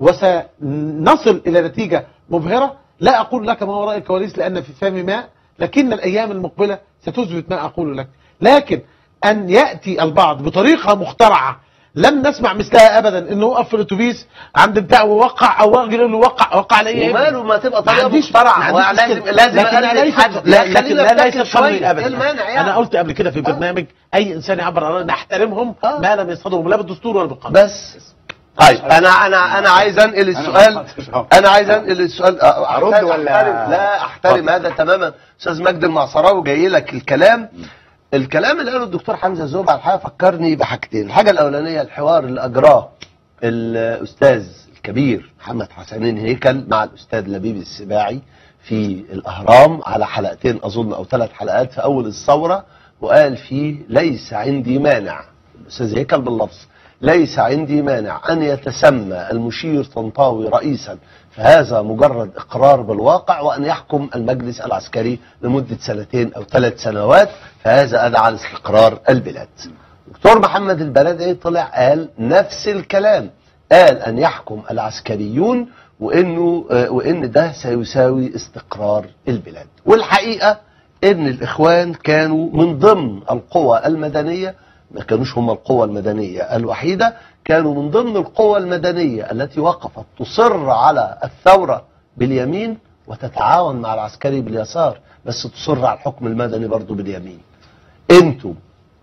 C: وسنصل الى نتيجه مبهره لا اقول لك ما وراء الكواليس لان في فمي ماء لكن الايام المقبله ستثبت ما اقول لك لكن ان ياتي البعض بطريقه مخترعه لم نسمع مثلها ابدا انه يقف في الاتوبيس عند بتاع ووقع او راجل يقول له وقع وقع على ايه
A: وماله ما تبقى
C: ما
A: طريقه
C: عنديش-
A: مخترعه
C: ما عنديش
A: لازم
C: مشكلة.
A: لازم
C: لكن
A: أقلد
C: ليس
A: حد
C: لا
A: لا
C: لكن لا ليس قانوني ابدا
A: ايه المانع يعني
C: انا قلت قبل كده في برنامج اي انسان يعبر عن رأيه نحترمهم
A: آه.
C: ما لم يصطدموا لا بالدستور ولا بالقانون
A: بس طيب انا انا انا عايز انقل السؤال انا عايز انقل السؤال أ-
B: أرد
A: أحترم-
B: ولا-
A: أحترم لا احترم هذا تماما استاذ مجدي المعصراوي جاي لك الكلام الكلام اللي قاله الدكتور حمزه زوبع الحقيقه فكرني بحاجتين الحاجه الاولانيه الحوار اللي اجراه الاستاذ الكبير محمد حسنين هيكل مع الاستاذ لبيب السباعي في الاهرام على حلقتين اظن او ثلاث حلقات في اول الثوره وقال فيه ليس عندي مانع الاستاذ هيكل باللفظ ليس عندي مانع أن يتسمى المشير طنطاوي رئيسا فهذا مجرد إقرار بالواقع وأن يحكم المجلس العسكري لمدة سنتين أو ثلاث سنوات فهذا أدعى لاستقرار البلاد دكتور محمد البلدعي طلع قال نفس الكلام قال أن يحكم العسكريون وإنه آه، وإن ده سيساوي استقرار البلاد والحقيقة إن الإخوان كانوا من ضمن القوى المدنية ما كانوش هم القوى المدنية الوحيدة كانوا من ضمن القوى المدنية التي وقفت تصر على الثورة باليمين وتتعاون مع العسكري باليسار بس تصر على الحكم المدني برضو باليمين انتم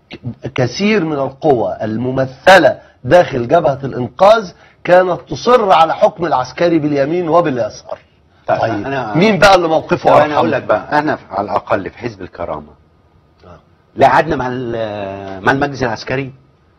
A: ك- كثير من القوى الممثلة داخل جبهة الإنقاذ كانت تصر على حكم العسكري باليمين وباليسار
B: طيب،
A: طيب
B: أنا-
A: مين بقى اللي موقفه
B: طب انا
A: أرحم؟
B: اقول لك بقى احنا في- على الاقل في حزب الكرامه
A: آه.
B: لا قعدنا مع ال- مع المجلس العسكري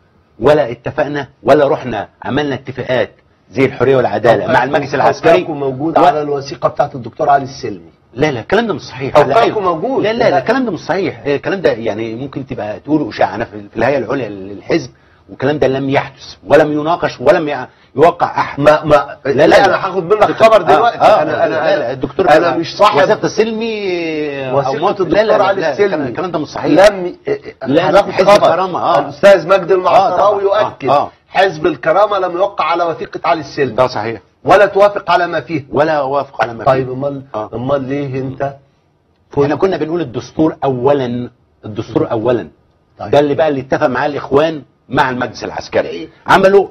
B: ولا اتفقنا ولا رحنا عملنا اتفاقات زي الحريه والعداله مع المجلس العسكري
A: موقعكم موجود
B: و-
A: على الوثيقة بتاعت الدكتور علي السلمي
B: لا لا الكلام ده مش صحيح
A: أوقاتكم
B: لا، أيوة.
A: موجود.
B: لا لا
A: لا.
B: لا الكلام ده مش صحيح إيه، الكلام ده يعني ممكن تبقى تقوله اشاعه انا في في الهيئه العليا للحزب والكلام ده لم يحدث ولم يناقش ولم يع- يوقع احد
A: ما ما لا لا, لا انا هاخد منك خبر دلوقتي
B: آه آه
A: انا انا
B: لا لا الدكتور
A: انا مش صاحب
B: وثيقه السلمي أو
A: وثيقة
B: موافق-
A: الدكتور
B: لا لا لا
A: علي
B: لا،
A: السلمي
B: الكلام- الكلام ده مش صحيح
A: لم
B: لا،
A: هناخد
B: حزب
A: خبر.
B: الكرامة، آه.
A: الاستاذ مجدي المعصراوي
B: آه، طبعا.
A: يؤكد
B: آه، آه.
A: حزب الكرامه لم يوقع على وثيقه علي السلمي
B: ده صحيح
A: ولا توافق على ما فيه
B: ولا وافق على ما
A: طيب
B: فيه.
A: امال
B: آه.
A: امال ليه انت
B: احنا كنا بنقول الدستور اولا الدستور اولا
A: طيب.
B: ده اللي بقى اللي اتفق معاه الاخوان مع المجلس العسكري عملوا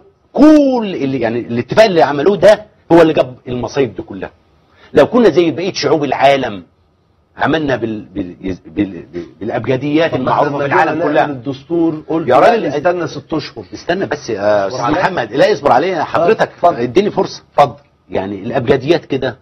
B: كل اللي يعني الاتفاق اللي عملوه ده هو اللي جاب المصايب دي كلها لو كنا زي بقيه شعوب العالم عملنا بال... بال... بال... بال... بالابجديات المعروفه في العالم كلها
A: الدستور قلت
B: يا
A: لا،
B: راجل،
A: استنى ست اشهر
B: استنى بس يا استاذ
A: عليا.
B: محمد لا اصبر عليا حضرتك
A: اتفضل.
B: اديني فرصه
A: اتفضل
B: يعني الابجديات كده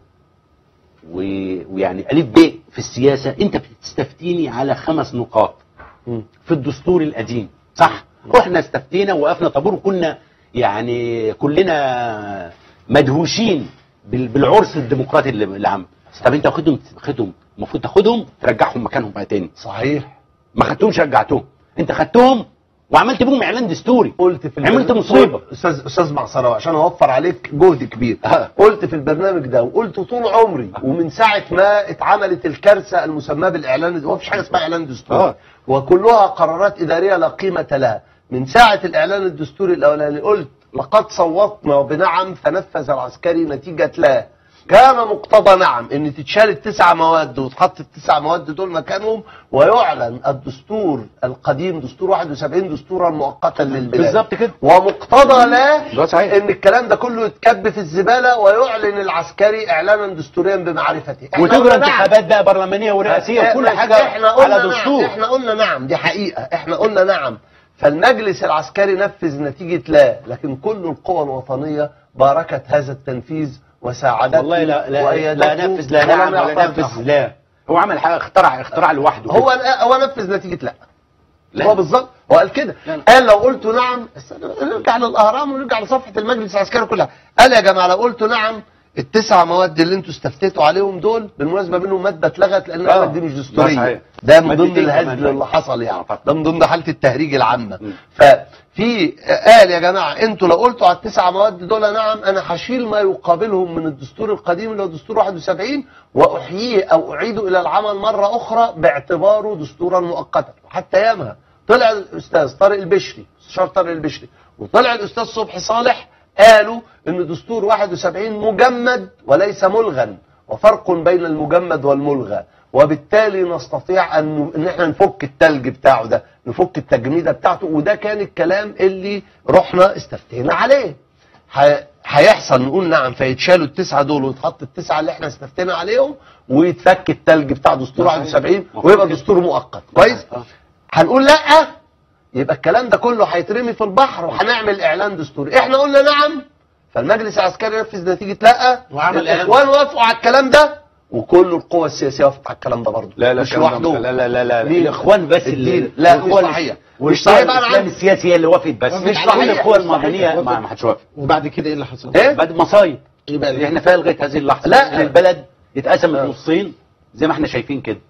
B: و- ويعني الف ب في السياسه انت بتستفتيني على خمس نقاط
A: مم.
B: في الدستور القديم صح رحنا استفتينا ووقفنا طابور وكنا يعني كلنا مدهوشين بال- بالعرس الديمقراطي اللي اللي عم طب انت واخدهم خدهم المفروض تاخدهم ترجعهم مكانهم بقى تاني
A: صحيح
B: ما خدتهمش رجعتهم انت خدتهم وعملت بيهم اعلان دستوري
A: قلت في
B: عملت
A: البرنامج-
B: مصيبة.
A: استاذ استاذ معصراوي عشان اوفر عليك جهد كبير
B: آه.
A: قلت في البرنامج ده وقلت طول عمري ومن ساعه ما اتعملت الكارثه المسماه بالاعلان هو مفيش حاجه اسمها اعلان دستوري
B: آه.
A: وكلها قرارات اداريه لا قيمه لها من ساعه الاعلان الدستوري الاولاني قلت لقد صوتنا بنعم فنفذ العسكري نتيجه لا كان مقتضى نعم ان تتشال التسع مواد وتحط التسع مواد دول مكانهم ويعلن الدستور القديم دستور 71 دستورا مؤقتا للبلاد
B: بالظبط كده.
A: ومقتضى لا
B: ده صحيح.
A: ان الكلام ده كله يتكب في الزباله ويعلن العسكري اعلانا دستوريا بمعرفته إحنا
B: وتجرى
A: قلنا نعم.
B: انتخابات بقى برلمانيه ورئاسيه وكل
A: إحنا-
B: حاجه
A: احنا قلنا
B: على
A: نعم.
B: دستور
A: احنا قلنا نعم دي حقيقه احنا قلنا نعم فالمجلس العسكري نفذ نتيجه لا لكن كل القوى الوطنيه باركت هذا التنفيذ وساعدته
B: والله لا لا,
A: وأيدته
B: لا نفذ لا
A: ولم
B: نعم ولا
A: يعترض
B: نفذ لا هو عمل حاجه اخترع اختراع لوحده
A: هو هو نفذ نتيجه لا
B: لا.
A: هو بالظبط هو قال كده
B: لا، لا.
A: قال لو قلت نعم بس نرجع للاهرام ونرجع لصفحه المجلس العسكري كلها قال يا جماعه لو قلت نعم التسع مواد اللي انتوا استفتيتوا عليهم دول بالمناسبه منهم ماده اتلغت لان
B: آه.
A: المواد دي مش
B: ده
A: دستوريه
B: صحيح.
A: ده من ضمن
B: مادتين
A: الهزل
B: كمان.
A: اللي حصل يعني
B: آه، طبعا.
A: ده من ضمن حاله التهريج العامه
B: مم.
A: ففي قال يا جماعه انتوا لو قلتوا على التسع مواد دول نعم انا هشيل ما يقابلهم من الدستور القديم اللي هو دستور 71 واحييه او اعيده الى العمل مره اخرى باعتباره دستورا مؤقتا حتى يامها طلع الاستاذ طارق البشري استشار طارق البشري وطلع الاستاذ صبحي صالح قالوا ان دستور 71 مجمد وليس ملغا وفرق بين المجمد والملغى وبالتالي نستطيع ان ان احنا نفك التلج بتاعه ده نفك التجميده بتاعته وده كان الكلام اللي رحنا استفتينا عليه ح- هيحصل نقول نعم فيتشالوا التسعه دول ويتحط التسعه اللي احنا استفتينا عليهم ويتفك التلج بتاع دستور
B: صحيح.
A: 71 ويبقى دستور مؤقت كويس
B: آه.
A: هنقول لا يبقى الكلام ده كله هيترمي في البحر وهنعمل اعلان دستوري احنا قلنا نعم فالمجلس العسكري نفذ نتيجه لا
C: وعمل إعلان.
A: الاخوان وافقوا على الكلام ده وكل القوى السياسيه وافقت على الكلام ده برضه
B: لا لا
A: مش
B: الكلام ده
A: لوحده
B: مش- لا لا لا لا
A: مين؟
B: الاخوان بس اللي
A: الدين. لا مش
B: الإخوان
A: صحيح مش
B: والشعب
A: صحيح بقى
B: الاسلامي
A: العام
B: السياسي هي اللي وافقت بس
C: مش
B: مش
C: صحيح.
B: كل القوى
C: مش
B: المدنيه
C: صحيح.
B: ما ما حدش وافق
C: وبعد كده ايه اللي حصل؟
A: ايه
B: بعد مصايب
C: يبقى
B: اللي احنا فيها لغايه هذه اللحظه
A: لا.
B: إن البلد اتقسمت
A: آه.
B: نصين زي ما احنا شايفين كده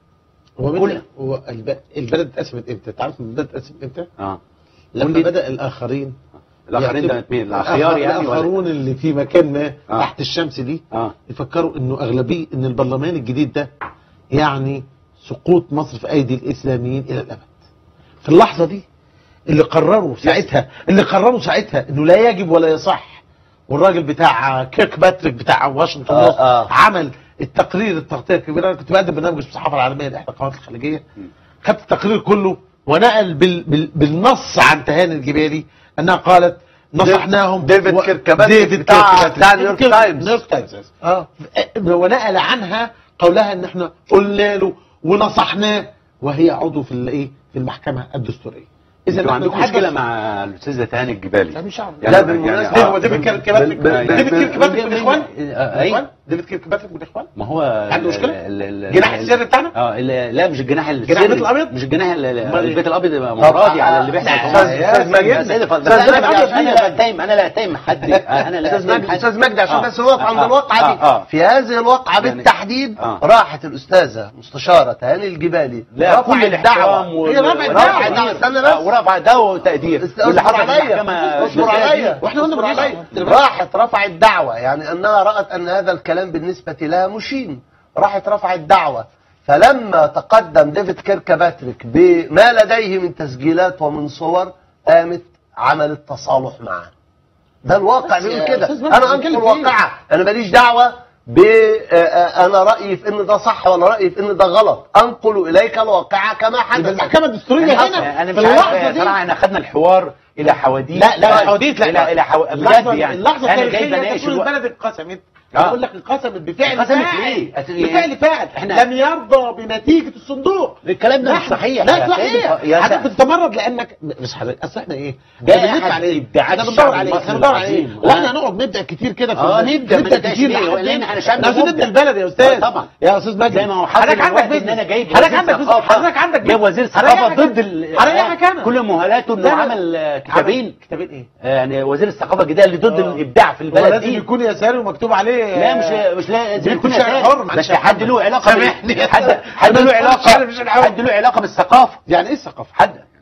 C: هو
B: كل-
C: كل هو الب- البلد اتقسمت امتى؟ تعرف البلد اتقسمت امتى؟
B: اه
C: لما
B: كل-
C: بدا الاخرين
B: الاخرين
C: يعتبر-
B: ده مين الاخيار يعني ولا
C: الاخرون اللي في مكان ما
B: آه.
C: تحت الشمس دي
B: اه
C: يفكروا انه اغلبيه ان البرلمان الجديد ده يعني سقوط مصر في ايدي الاسلاميين الى الابد. في اللحظه دي اللي قرروا ساعتها اللي قرروا ساعتها انه لا يجب ولا يصح والراجل بتاع كيرك باتريك بتاع واشنطن
A: آه،
C: بوست
A: آه.
C: عمل التقرير التغطيه الكبيره انا كنت بقدم برنامج في الصحافه العالميه لاحدى القنوات الخليجيه خدت التقرير كله ونقل بال بال بالنص عن تهاني الجبالي انها قالت نصحناهم
A: ديفيد
C: و-
A: كيركباتريك
C: ديفيد
A: بتاع-
C: كيركباتريك.
A: بتاع نيويورك
C: ديفيد
A: تايمز.
C: نيويورك تايمز
A: اه
C: ونقل عنها قولها ان احنا قلنا له ونصحناه وهي عضو في الايه في المحكمه الدستوريه
B: اذا
C: نحن
B: عندكم
C: نتحدث-
B: مشكله مع الاستاذ تهاني الجبالي
C: لا مش عارف.
A: لا، بالمناسبة-
B: آه.
C: هو ديفيد كيركباتريك
A: بال- بال-
C: ديفيد
A: بال-
C: كيركباتريك من الاخوان
B: آه، أي.
C: الاخوان ديفيد كيركباتريك من الاخوان
B: ما هو
C: عنده مشكلة؟
B: ال- ال- ال-
C: جناح
B: ال-
C: السري بتاعنا؟
B: اه ال- لا مش الجناح السري
C: جناح البيت الأبيض؟
B: مش الجناح ال- ال-
C: أمال إيه؟
B: البيت الابيض يبقى
A: طب،
B: راضي على اللي
A: آه،
B: بيحصل
A: لا،
B: في مصر.
A: أستاذ- أستاذ مجدي.
B: يا سيدي، فضل.
A: أستاذ
B: لا،
A: مجدي
B: أنا
A: عشان
B: انا
A: أنا-
B: لا اتهم انا لا اتهم حد انا لا
A: استاذ
B: أتهم
A: مجدي
B: حد.
A: استاذ مجدي عشان
B: آه.
A: بس نقف عند
B: آه.
A: الواقعه دي
B: آه. آه.
A: في هذه الواقعه
B: يعني-
A: بالتحديد
B: آه.
A: راحت الاستاذه مستشاره تهاني الجبالي
B: لا
A: رفعت
B: كل
A: الدعوه
B: الاحترام
A: هي رفعت الدعوه
B: ورفع
A: استنى
B: آه،
A: بس
B: ورفع دعوه وتقدير واللي
A: اصبر
B: حصل في
A: عليا
B: المحكمه
A: اصبر
B: الجزائية
A: عليا
B: دي.
C: واحنا قلنا
A: اصبر
C: مالناش
A: عليا
C: دعوة.
A: راحت رفعت دعوة يعني انها رأت ان هذا الكلام بالنسبة لها مشين راحت رفعت دعوة فلما تقدم ديفيد كيركباتريك بما لديه من تسجيلات ومن صور قامت عملت تصالح معه ده الواقع
C: بس
A: بيقول
C: يا
A: كده
C: أستاذ مجدي،
A: انا انقل
C: بنتكلم في
A: واقعة انا ماليش دعوة ب آه، آه، انا رايي في ان ده صح ولا رايي في ان ده غلط انقل اليك الواقعة كما
C: يبقى
A: حدث
C: المحكمه الدستوريه هنا
B: انا
C: في
B: مش عارف
C: اللحظه دي
B: صراحه احنا خدنا الحوار الى حواديت
C: لا لا
B: طيب.
C: حواديت لا
B: الى الى حو... بجد
C: اللحظه
B: يعني
C: اللحظه
B: انا
C: التاريخيه
B: جاي بناقش
C: تكون
B: الوقت
C: البلد انقسمت
B: آه.
C: بقول لك انقسمت بفعل
B: انقسمت
C: فاعل.
B: ليه؟ أت-
C: بفعل فاعل
B: إحنا-
C: لم يرضى بنتيجه الصندوق
B: الكلام ده مش
C: نحن-
B: صحيح
C: لا
B: يا
C: صحيح
B: سيدي. يا
C: حضرتك
B: سيدي.
C: بتتمرد لانك مش حضرتك اصل احنا ايه
B: ده
C: إحنا بنلف
B: أحد
C: على ايه
B: إبداعات
C: احنا
B: الشعب
C: بندور على ايه
B: المصري
C: احنا بندور على ايه
B: العظيم.
C: واحنا
B: آه.
C: هنقعد نبدا كتير كده في
B: آه،
C: ال-
B: نبدأ، ما
C: نبدا
B: نبدأش
C: كتير
B: ليه؟
C: لحد
B: لأن
C: ما-
B: إحنا شعب
C: إحنا عايزين
B: مبدع.
C: نبدا البلد يا استاذ
B: آه، طبعا.
C: يا استاذ مجدي
B: زي ما هو حصل
C: حضرتك عندك
B: دلوقتي
C: بيزنس.
B: ان انا جايب
C: حضرتك
B: وزير
C: عندك بيزنس.
B: ثقافة.
C: حضرتك عندك
B: جايب وزير
C: حضرتك
B: ثقافه
C: عندك-
B: ضد ال-
C: حضرتك
B: آه،
C: أنا.
B: كل مهالاته انه
C: لا، لا.
B: عمل آه، كتابين
C: كتابين ايه
B: آه، يعني وزير الثقافه الجديد اللي ضد
C: آه.
B: الابداع في
C: هو
B: البلد
C: لازم
B: دي
C: يكون يساري ومكتوب عليه
B: لا مش مش لازم
C: بيكون
B: يكون
C: شاعر
B: يساري.
C: حر، ما
B: بس
C: عندش
B: حد له علاقه بال-
C: سامحني.
B: حد حد له
C: أنا
B: علاقه
C: مش عارف الحوار.
B: حد له علاقه بالثقافه
C: يعني ايه الثقافه
B: حد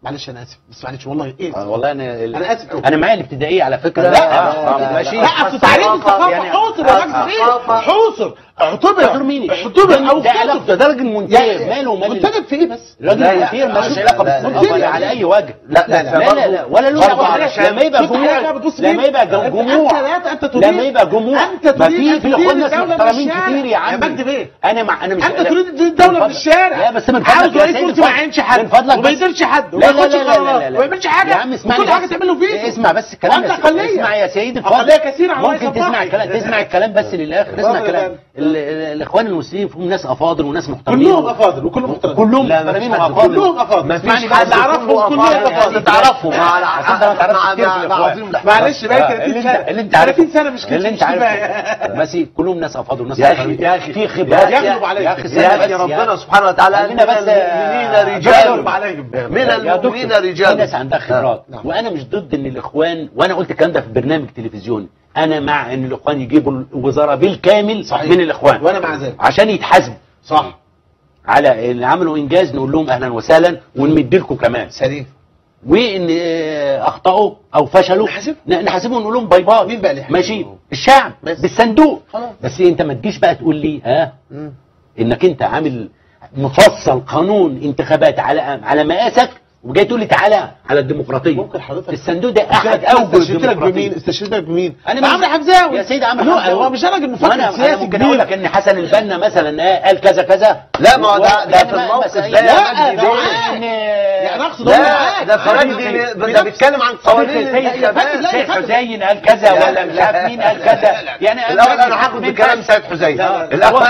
C: معلش انا اسف بس معلش والله ايه
B: آه، والله انا
C: أنا آسف.
B: انا معايا الابتدائيه على فكره
C: لا
B: آه،
A: لا،
B: ماشي
C: لا اصل تعريف الثقافه
B: يعني-
C: حوصر يا راجل
A: الثقافة.
C: حوصر اعتبر
B: اعتبر مين؟
C: اعتبر او
B: ده علاقه ده راجل منتهي
C: يعني
B: ماله مال
C: منتدب في ايه بس؟
B: راجل
A: لا، لا،
B: كتير مالوش
A: لا،
B: علاقه
A: لا، لا،
B: بالثقافه
C: لا،
B: على
C: لا.
B: اي وجه
A: لا
C: لا،
B: لا لا لا ولا له
A: برضه
B: علاقه
A: علشان-
B: لما يبقى
C: شفت حضرتك
B: جمهور
C: بتبص
B: لما
C: مين؟
B: يبقى
C: أنت-
B: جمهور
C: أنت- أنت تريد-
B: لما يبقى جمهور
C: أنت
B: ما
C: تريد
B: في
C: أن
B: في
C: تدير
B: اخوان ناس
C: الدولة من
B: محترمين
C: الشارع.
B: كتير يا عم
C: يا مجدي بيه.
B: انا مع انا مش
C: انت تريد تدير الدوله من الشارع
B: لا بس من
C: عاوز
B: فضلك يا
C: رئيس
B: سيدي
C: مرسي ما
B: فضلك.
C: يعينش حد
B: من فضلك
C: وما
B: بس.
C: يديرش حد
B: لا
C: وما
B: لا
C: ياخدش
B: لا لا
C: قرارات
B: لا لا
C: وما يعملش حاجه
B: يا عم اسمعني
C: وكل حاجه
B: بس.
C: تعمله فيه
B: اسمع بس الكلام
C: وأنت
B: يا سيدي.
C: أقلية.
B: اسمع يا سيدي
C: أقلية كثيرة على
B: ممكن
C: رئيس
B: تسمع
C: الفرع.
B: الكلام تسمع الكلام بس للاخر اسمع
C: اتفضل يا
B: الكلام
C: فندم.
B: ال- ال- الاخوان المسلمين فيهم ناس افاضل وناس محترمين
C: كلهم افاضل وكلهم محترمين
B: كلهم
A: لا،
B: محترمين
A: مفيش حد.
B: وافاضل
C: كلهم افاضل
A: ما
C: اسمعني
A: فيش
C: بقى،
A: حد
C: اللي اعرفهم
A: كله
C: كلهم
A: أفاضل.
C: افاضل
A: انت تعرفهم مع
B: عشان انت ما تعرفش
A: مع-
B: كتير في
A: مع- مع
B: الإخوان.
A: عظيم الاحترام.
C: معلش بقى
B: آه،
C: 30
B: اللي
C: سنه
B: انت اللي انت عارفه
C: 30 سنه مش كده
B: اللي انت
C: مش
B: عارفه
C: كفاية.
B: ماشي كلهم ناس افاضل وناس
A: يا
B: محترمين.
A: أخي- يا أخي-
B: في خبرات
C: يا أخي يغلب عليك.
B: يا اخي
A: يا
B: استنى
A: اخي
B: بس
A: ربنا
B: يا-
A: سبحانه وتعالى قال
B: خلينا
A: من
B: بس
A: المؤمنين
C: يغلب
A: رجال
C: عليهم
A: من
B: يا
A: المؤمنين
B: دكتور، في
A: رجال
B: ناس عندها خبرات
C: نعم.
B: وانا مش ضد ان الاخوان وانا قلت الكلام ده في برنامج تلفزيوني انا مع ان الاخوان يجيبوا الوزاره بالكامل
C: صحيح.
B: من الاخوان
C: وأنا مع ذلك.
B: عشان يتحاسبوا
C: صح
B: على اللي عملوا انجاز نقول لهم اهلا وسهلا ونمد لكم كمان
C: سليم
B: وان آه، اخطاوا او فشلوا
C: نحاسبهم.
B: ن- نحاسبهم ونقول لهم باي باي
C: مين بقى اللي يحاسبهم؟
B: ماشي الشعب
C: بس.
B: بالصندوق
C: خلاص.
B: بس انت ما تجيش بقى تقول لي ها انك انت عامل مفصل قانون انتخابات على على مقاسك وجاي تقول لي تعالى على الديمقراطيه
C: ممكن حضرتك
B: الصندوق ده احد
C: اوجه
B: اوجه
C: استشهدت لك بمين
B: الديمقراطيه
C: استشهدت لك بمين
B: أنا
C: مع
B: مش-
C: عمرو حمزاوي
B: يا سيدي عمرو
C: لا،
B: حمزاوي.
C: هو مش راجل
B: وانا
C: مفكر
B: انا
C: سياسي
B: ممكن اقول
C: كبير
B: لك ان حسن البنا مثلا آه، قال كذا كذا
A: لا، ما هو ده-
B: و-
A: ده
B: يعني
A: في
B: ما-
A: الموقف
B: بس-
A: ده
B: لا
A: يا
B: ده
A: مجدي
B: عن-
A: ده-
C: يعني اقصد هو
A: لا
C: معاك.
A: ده فرنجي
C: بنفس-
A: بي- ده بيتكلم عن قوانين
B: سيد
A: الانتخابات
C: لا،
B: سيد
C: يا
B: حسين قال كذا
A: لا،
B: ولا مش
A: لا،
B: عارف مين قال كذا يعني
A: الاول انا هاخد بكلام سيد حسين الاول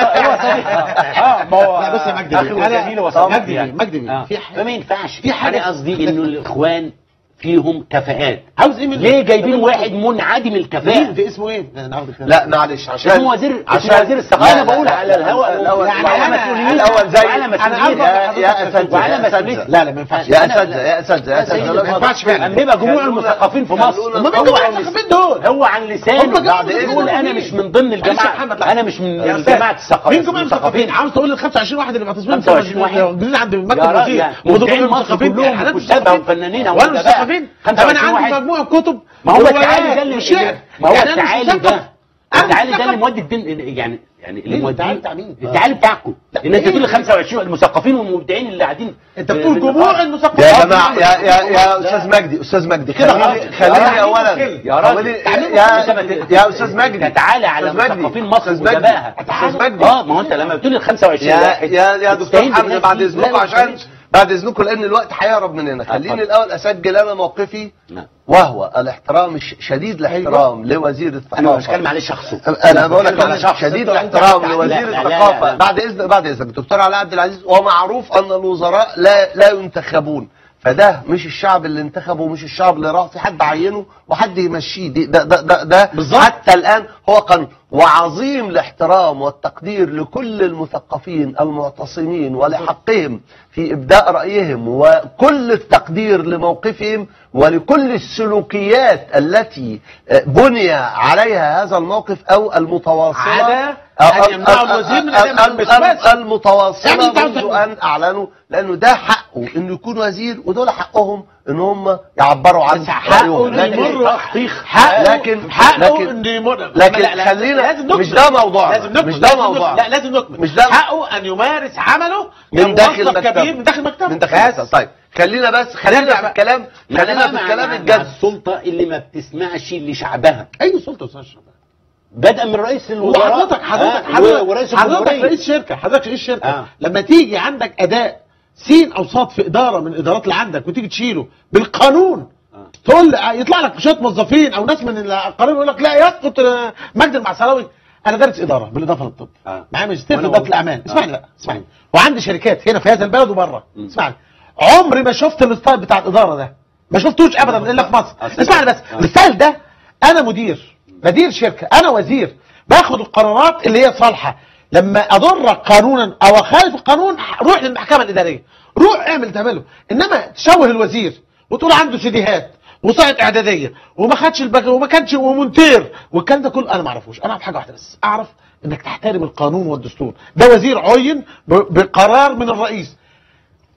B: اه ما هو
C: لا، بص يا مجدي،
B: اخي
C: أنا-
B: وجميل وصديقي
C: مجدي،
B: يعني.
C: مجدي،
B: آه.
C: في حاجة-
B: فما ينفعش
C: في حاجة-
B: انا قصدي انه الاخوان فيهم كفاءات
C: عاوز ايه من
B: ليه جايبين
C: طب
B: واحد منعدم
C: مين
B: الكفاءه
C: في اسمه ايه انا عاوز الكلام.
A: لا معلش عشان
B: اسمه وزير
A: عشان
B: اسمه وزير الثقافه
A: لا،
B: انا بقول
A: لا،
B: على
A: لا،
B: الهواء
A: الأول
C: يعني
B: وعلى
C: أنا-
B: مسؤوليين
A: الأول زي-
B: وعلى
C: انا
B: مسؤوليين
C: عاوز
A: يا- يا أساتذة،
B: وعلى
A: يا
B: مسؤولية
A: أساتذة.
C: لا لا ما ينفعش
A: يا
B: أنا-
A: اساتذه يا اساتذه يا
B: سيدي،
A: اساتذه
B: ما
C: ينفعش فعلا.
B: اما يبقى جموع
A: خلونا-
B: المثقفين في مصر
A: خلونا-
C: هم مين
B: هو
C: جماعه
B: عن
C: المثقفين دول
B: هو عن
C: هم
B: لسانه
C: جماعة
A: بعد
C: المثقفين
B: يقول
C: دول
B: انا
C: مين؟
B: مش من ضمن
C: معلش يا
B: الجماعه
C: محمد، لا.
B: انا مش من
C: يا أستاذ،
B: جماعه الثقافه
C: مين جماعه المثقفين عاوز تقول لل 25 واحد اللي معتصمين
B: 25 واحد.
C: موجودين عند
B: يا
C: مكتب
B: راجل،
C: الوزير
B: يعني
C: ودول
B: مبدعين مصر
C: مثقفين
B: كلهم
C: حالات
B: وكتابة
C: مثقفين.
B: وفنانين
C: وانا
B: وأدباء.
C: مثقفين طب
B: 25
C: انا عندي
B: واحد.
C: مجموعه كتب
B: ما هو
C: وروايات
B: التعالي ده اللي
C: وشعر.
B: ما هو
C: يعني أنا مش
B: التعالي
C: مثقف.
B: ده
C: أنا
B: التعالي ده
C: مثقف.
B: اللي مودي الدين يعني يعني اللي
C: مين
B: مودي
C: التعالي بتاع مين؟
B: التعالي بتاعكم
C: لا،
B: ان انت
C: إيه؟
B: تقول لي 25 المثقفين والمبدعين اللي قاعدين
C: انت
B: في-
C: بتقول
B: في
C: جموع
B: النقابة.
C: المثقفين
A: يا جماعه يا يا يا استاذ مجدي استاذ مجدي
C: كده
A: خليني
C: غلط.
A: خليني
C: تعليم
A: اولا
C: مشكلة.
B: يا راجل،
A: خليني-
B: تعليم
A: يا
B: مشكلة. أنت ما ت-
A: يا استاذ مجدي
B: تتعالى على
A: أستاذ مجدي.
B: مثقفين مصر
A: أستاذ مجدي.
B: وجباها
A: استاذ مجدي
B: اه ما هو انت لما بتقول ال 25
A: يا
B: واحد
A: يا يا دكتور
B: تستهين
A: حمزه
B: بالناس
A: بعد
B: دي.
A: اذنكم
B: لا،
A: عشان
B: معلش.
A: بعد اذنكم لان الوقت هيهرب مننا خليني
B: اتفضل.
A: الاول اسجل انا موقفي
B: نعم.
A: وهو الاحترام الش- شديد الاحترام لوزير الثقافه
B: انا مش بتكلم عليه شخصه
A: انا بقول لك
B: بتكلم على
A: أنا
B: شخص.
A: شديد
B: أنت-
A: الاحترام
B: لا،
A: لوزير
B: لا، لا، لا،
A: الثقافه
B: لا.
A: بعد اذن بعد اذنك دكتور علاء عبد العزيز ومعروف ان الوزراء لا لا ينتخبون فده مش الشعب اللي انتخبه مش الشعب اللي راح في حد عينه وحد يمشيه دي- ده ده ده, ده حتى الان هو قانون وعظيم الاحترام والتقدير لكل المثقفين المعتصمين ولحقهم في ابداء رايهم وكل التقدير لموقفهم ولكل السلوكيات التي آه، بني عليها هذا الموقف او المتواصله
C: عدا
A: أو-
C: أن
A: أو-
C: يمنعوا
A: أو-
C: الوزير من
A: أو-
C: أداء
A: أو-
C: المهمة.
A: أو- المتواصله
C: يعني أنت عاوز
A: منذ
C: تقول-
A: ان اعلنوا لانه ده حقه انه يكون وزير ودول حقهم ان هم يعبروا عن
C: بس حقه
A: رأيهم.
C: انه
A: لكن
C: يمر
A: حقه
C: لكن حقه
A: لكن
C: انه يمر
A: لكن
C: لا، لا،
A: خلينا
C: لازم نكمل.
A: مش ده موضوعنا
C: لازم نكمل
A: مش ده
C: لازم
A: موضوعنا
C: نكمل. لا لازم نكمل
A: مش ده
C: حقه ان يمارس عمله
A: من داخل
C: كموظف
A: مكتبه.
C: كبير من داخل مكتبه
A: من داخل
C: بس.
A: مكتبه. طيب خلينا بس خلينا
C: نرجع
A: في
C: بقى.
A: الكلام خلينا في
B: مع-
A: الكلام
B: مع- مع
A: الجد
B: السلطه اللي ما بتسمعش لشعبها
C: اي سلطه استاذ شرف
B: بدءا من رئيس الوزراء
C: وحضرتك حضرتك
B: آه،
C: حضرتك
B: ورئيس
C: حضرتك
B: الجمهوريه
C: رئيس شركه حضرتك رئيس شركه
B: آه.
C: لما تيجي عندك اداء سين او صاد في اداره من الادارات اللي عندك وتيجي تشيله بالقانون تقول يطلع لك شويه موظفين او ناس من القانون يقول لك لا يسقط آه، مجد المعسلاوي انا دارس اداره بالاضافه للطب
B: آه.
C: معايا ماجستير في
B: وأنا
C: اداره
B: قلت-
C: الاعمال
B: آه.
C: اسمعني بقى اسمعني وعندي شركات هنا في هذا البلد وبره
B: مم.
C: اسمعني عمري ما شفت الستايل بتاع الاداره ده ما شفتوش ابدا الا في مصر
B: آه.
C: اسمعني بس
B: آه.
C: الستايل ده انا مدير بدير شركه انا وزير باخد القرارات اللي هي صالحه لما اضرك قانونا او اخالف القانون روح للمحكمه الاداريه روح اعمل تعمله انما تشوه الوزير وتقول عنده سيديهات وسايت اعداديه وما خدش البك وما كانش ومونتير والكلام ده كله انا ما اعرفوش انا اعرف حاجه واحده بس اعرف انك تحترم القانون والدستور ده وزير عين ب- بقرار من الرئيس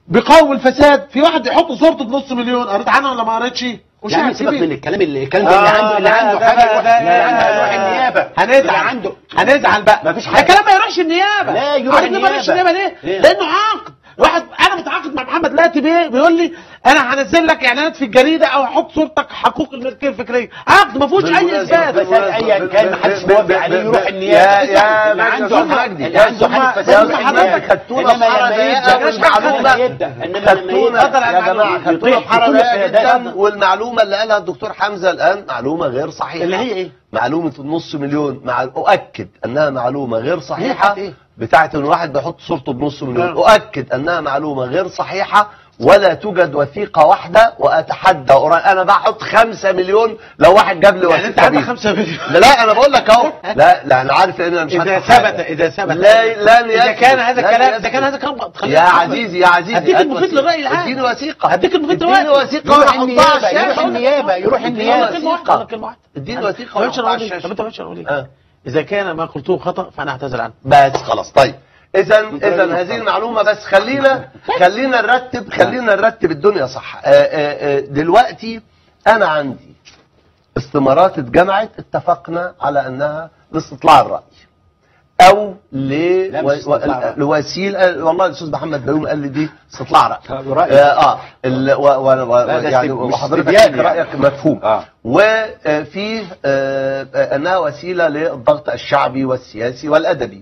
C: بيقاوم الفساد في واحد يحط صورته بنص مليون قريت عنها ولا ما قريتش
B: يعني
C: وشاهد
B: سيبك
C: كبير
B: من الكلام اللي الكلام اللي
C: آه،
B: عنده اللي
C: لا،
B: عنده
C: ده
B: حاجه
C: بقى-
B: يروح-
C: ده-
B: لا، لا،
C: ده-
B: يروح النيابه
C: هنزعل
B: اللي عنده
C: هنزعل بقى
B: ما فيش
C: ده
B: حاجة.
C: كلام ما يروحش النيابه
B: لا، يروح
C: عارف ليه ما يروحش
B: النيابة.
C: النيابه ليه؟
B: ليه؟
C: لانه عقد واحد انا متعاقد مع محمد لاتي بيه بيقول لي انا هنزل لك اعلانات في الجريده او احط صورتك حقوق الملكيه الفكريه عقد ما فيهوش اي اثبات
B: بس ايا كان ما حدش موافق عليه يروح النيابه
A: يا
B: اللي
A: مجدي
B: عنده
A: ثم-
B: مجدي اللي
A: يا
B: عنده
A: ثم-
B: حاله
A: يا
B: فساد
A: ثم
B: يروح
A: حضرتك
B: النيابه
A: خدتونا
B: انما
A: في حارة
B: لما
A: ضيقة
B: يبدا
A: والمعلومة-
B: لما يبدا انما لما
A: خدتونا
B: يبدا
A: يا جماعه خدتونا
B: يطيح
A: في حاره
B: كل
A: ضيقه
B: قيادات
A: جدا والمعلومه اللي قالها الدكتور حمزه الان معلومه غير صحيحه
C: اللي هي ايه؟
A: معلومه النص مليون مع اؤكد انها معلومه غير صحيحه
C: بتاعت إيه؟
A: بتاعت ان واحد بيحط صورته بنص مليون
C: آه.
A: اؤكد انها معلومه غير صحيحه ولا توجد وثيقه واحده واتحدى قريب انا بحط خمسة مليون لو واحد جاب لي
C: يعني انت
A: وثيقه
C: عندك
A: بيه.
C: 5 مليون
A: لا لا انا بقول لك اهو لا لا انا عارف ان انا مش
C: اذا
A: هدفع حاجة.
C: ثبت اذا ثبت
A: لا لن
C: اذا
A: يثبت.
C: كان هذا
A: لن
C: الكلام اذا
A: يثبت.
C: كان هذا الكلام
A: يا عزيزي يا عزيزي
C: هديك
A: هات
C: المفيد
A: وثيقة.
C: للرأي العام.
A: اديني وثيقة
C: هديك المفيد
A: اديني
C: دلوقتي.
A: وثيقة
B: يروح
A: وانا احطها على
B: النيابه يروح
A: الشاشة
B: النيابه يروح
C: أنا
B: النيابه
C: كلمة واحدة، أنا كلمة واحدة.
A: اديني
C: أنا-
A: وثيقة
C: ما ينفعش
A: واحطها
C: أقول
A: على
C: إيه؟ طب
A: الشاشة
C: انت ما ينفعش أقول إيه؟
A: آه.
C: اذا كان ما قلته خطا فانا اعتذر عنه
A: بس خلاص طيب اذا اذا هذه المعلومه بس خلينا خلينا نرتب خلينا نرتب الدنيا صح آه، آه، آه، دلوقتي انا عندي استمارات اتجمعت اتفقنا على انها لاستطلاع الراي او ل
B: لا، مش
A: و-
B: استطلاع رأي.
A: لوسيله والله الاستاذ محمد بيوم قال لي دي استطلاع راي
B: طب رأي.
A: اه, آه ال- و- و- و-
B: لا، ده
A: يعني
B: استب- مش
A: وحضرتك
B: استبيان يعني.
A: رايك مفهوم
B: آه.
A: وفيه آه، آه، انها وسيله للضغط الشعبي والسياسي والادبي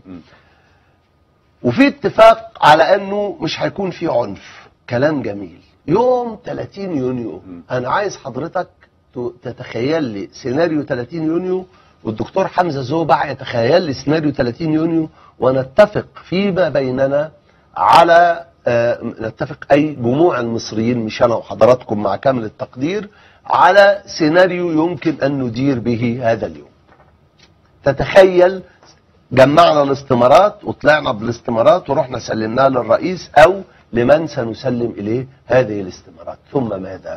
A: وفي اتفاق على انه مش هيكون في عنف كلام جميل يوم 30 يونيو انا عايز حضرتك ت- تتخيل لي سيناريو 30 يونيو والدكتور حمزه زوبع يتخيل لي سيناريو 30 يونيو ونتفق فيما بيننا على آه، نتفق اي جموع المصريين مش انا وحضراتكم مع كامل التقدير على سيناريو يمكن ان ندير به هذا اليوم تتخيل جمعنا الاستمارات وطلعنا بالاستمارات ورحنا سلمناها للرئيس او لمن سنسلم اليه هذه الاستمارات ثم ماذا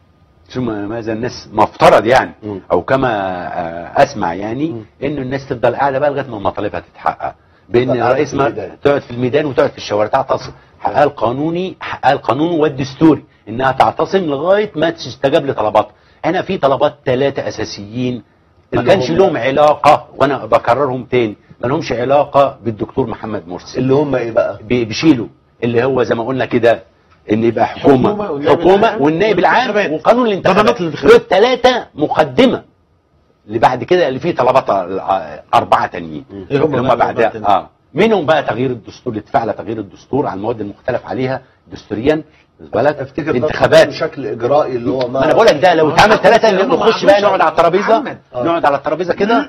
B: ثم ماذا الناس مفترض يعني
A: مم.
B: او كما آه، اسمع يعني ان الناس تفضل قاعده بقى لغايه ما مطالبها تتحقق بان
A: تفضل قاعدة
B: الرئيس
A: في
B: ما
A: الميدان.
B: تقعد في الميدان وتقعد في الشوارع تعتصم حقها القانوني حقها القانوني والدستوري انها تعتصم لغايه ما تستجاب لطلباتها هنا في طلبات ثلاثه اساسيين ما
A: اللي
B: كانش
A: هم-
B: لهم علاقه وانا بكررهم تاني ما لهمش علاقه بالدكتور محمد مرسي
A: اللي هم ايه بقى
B: بي- بيشيلوا اللي هو زي ما قلنا كده ان يبقى حكومه
C: حكومة والنائب
B: حكومه
C: العام
B: والنائب العام
C: والانتخابات.
B: وقانون الانتخابات
C: ضمانات الانتخابات.
B: دول ثلاثه مقدمه اللي بعد كده اللي فيه طلبات آه، اربعه تانيين
C: إيه هم
B: اللي هم
C: بقى
B: بعدها
C: الأربعة التانيين؟
B: اه منهم بقى تغيير الدستور الاتفاق على تغيير الدستور على المواد المختلف عليها دستوريا واخد بالك
A: افتكر ده
B: انتخابات
A: بشكل اجرائي اللي هو
B: ما انا بقول لك ده لو اتعمل ثلاثه
C: هم ما
B: نخش بقى
C: عملوش
B: نقعد على الترابيزه
C: محمد.
A: آه.
B: نقعد على الترابيزه كده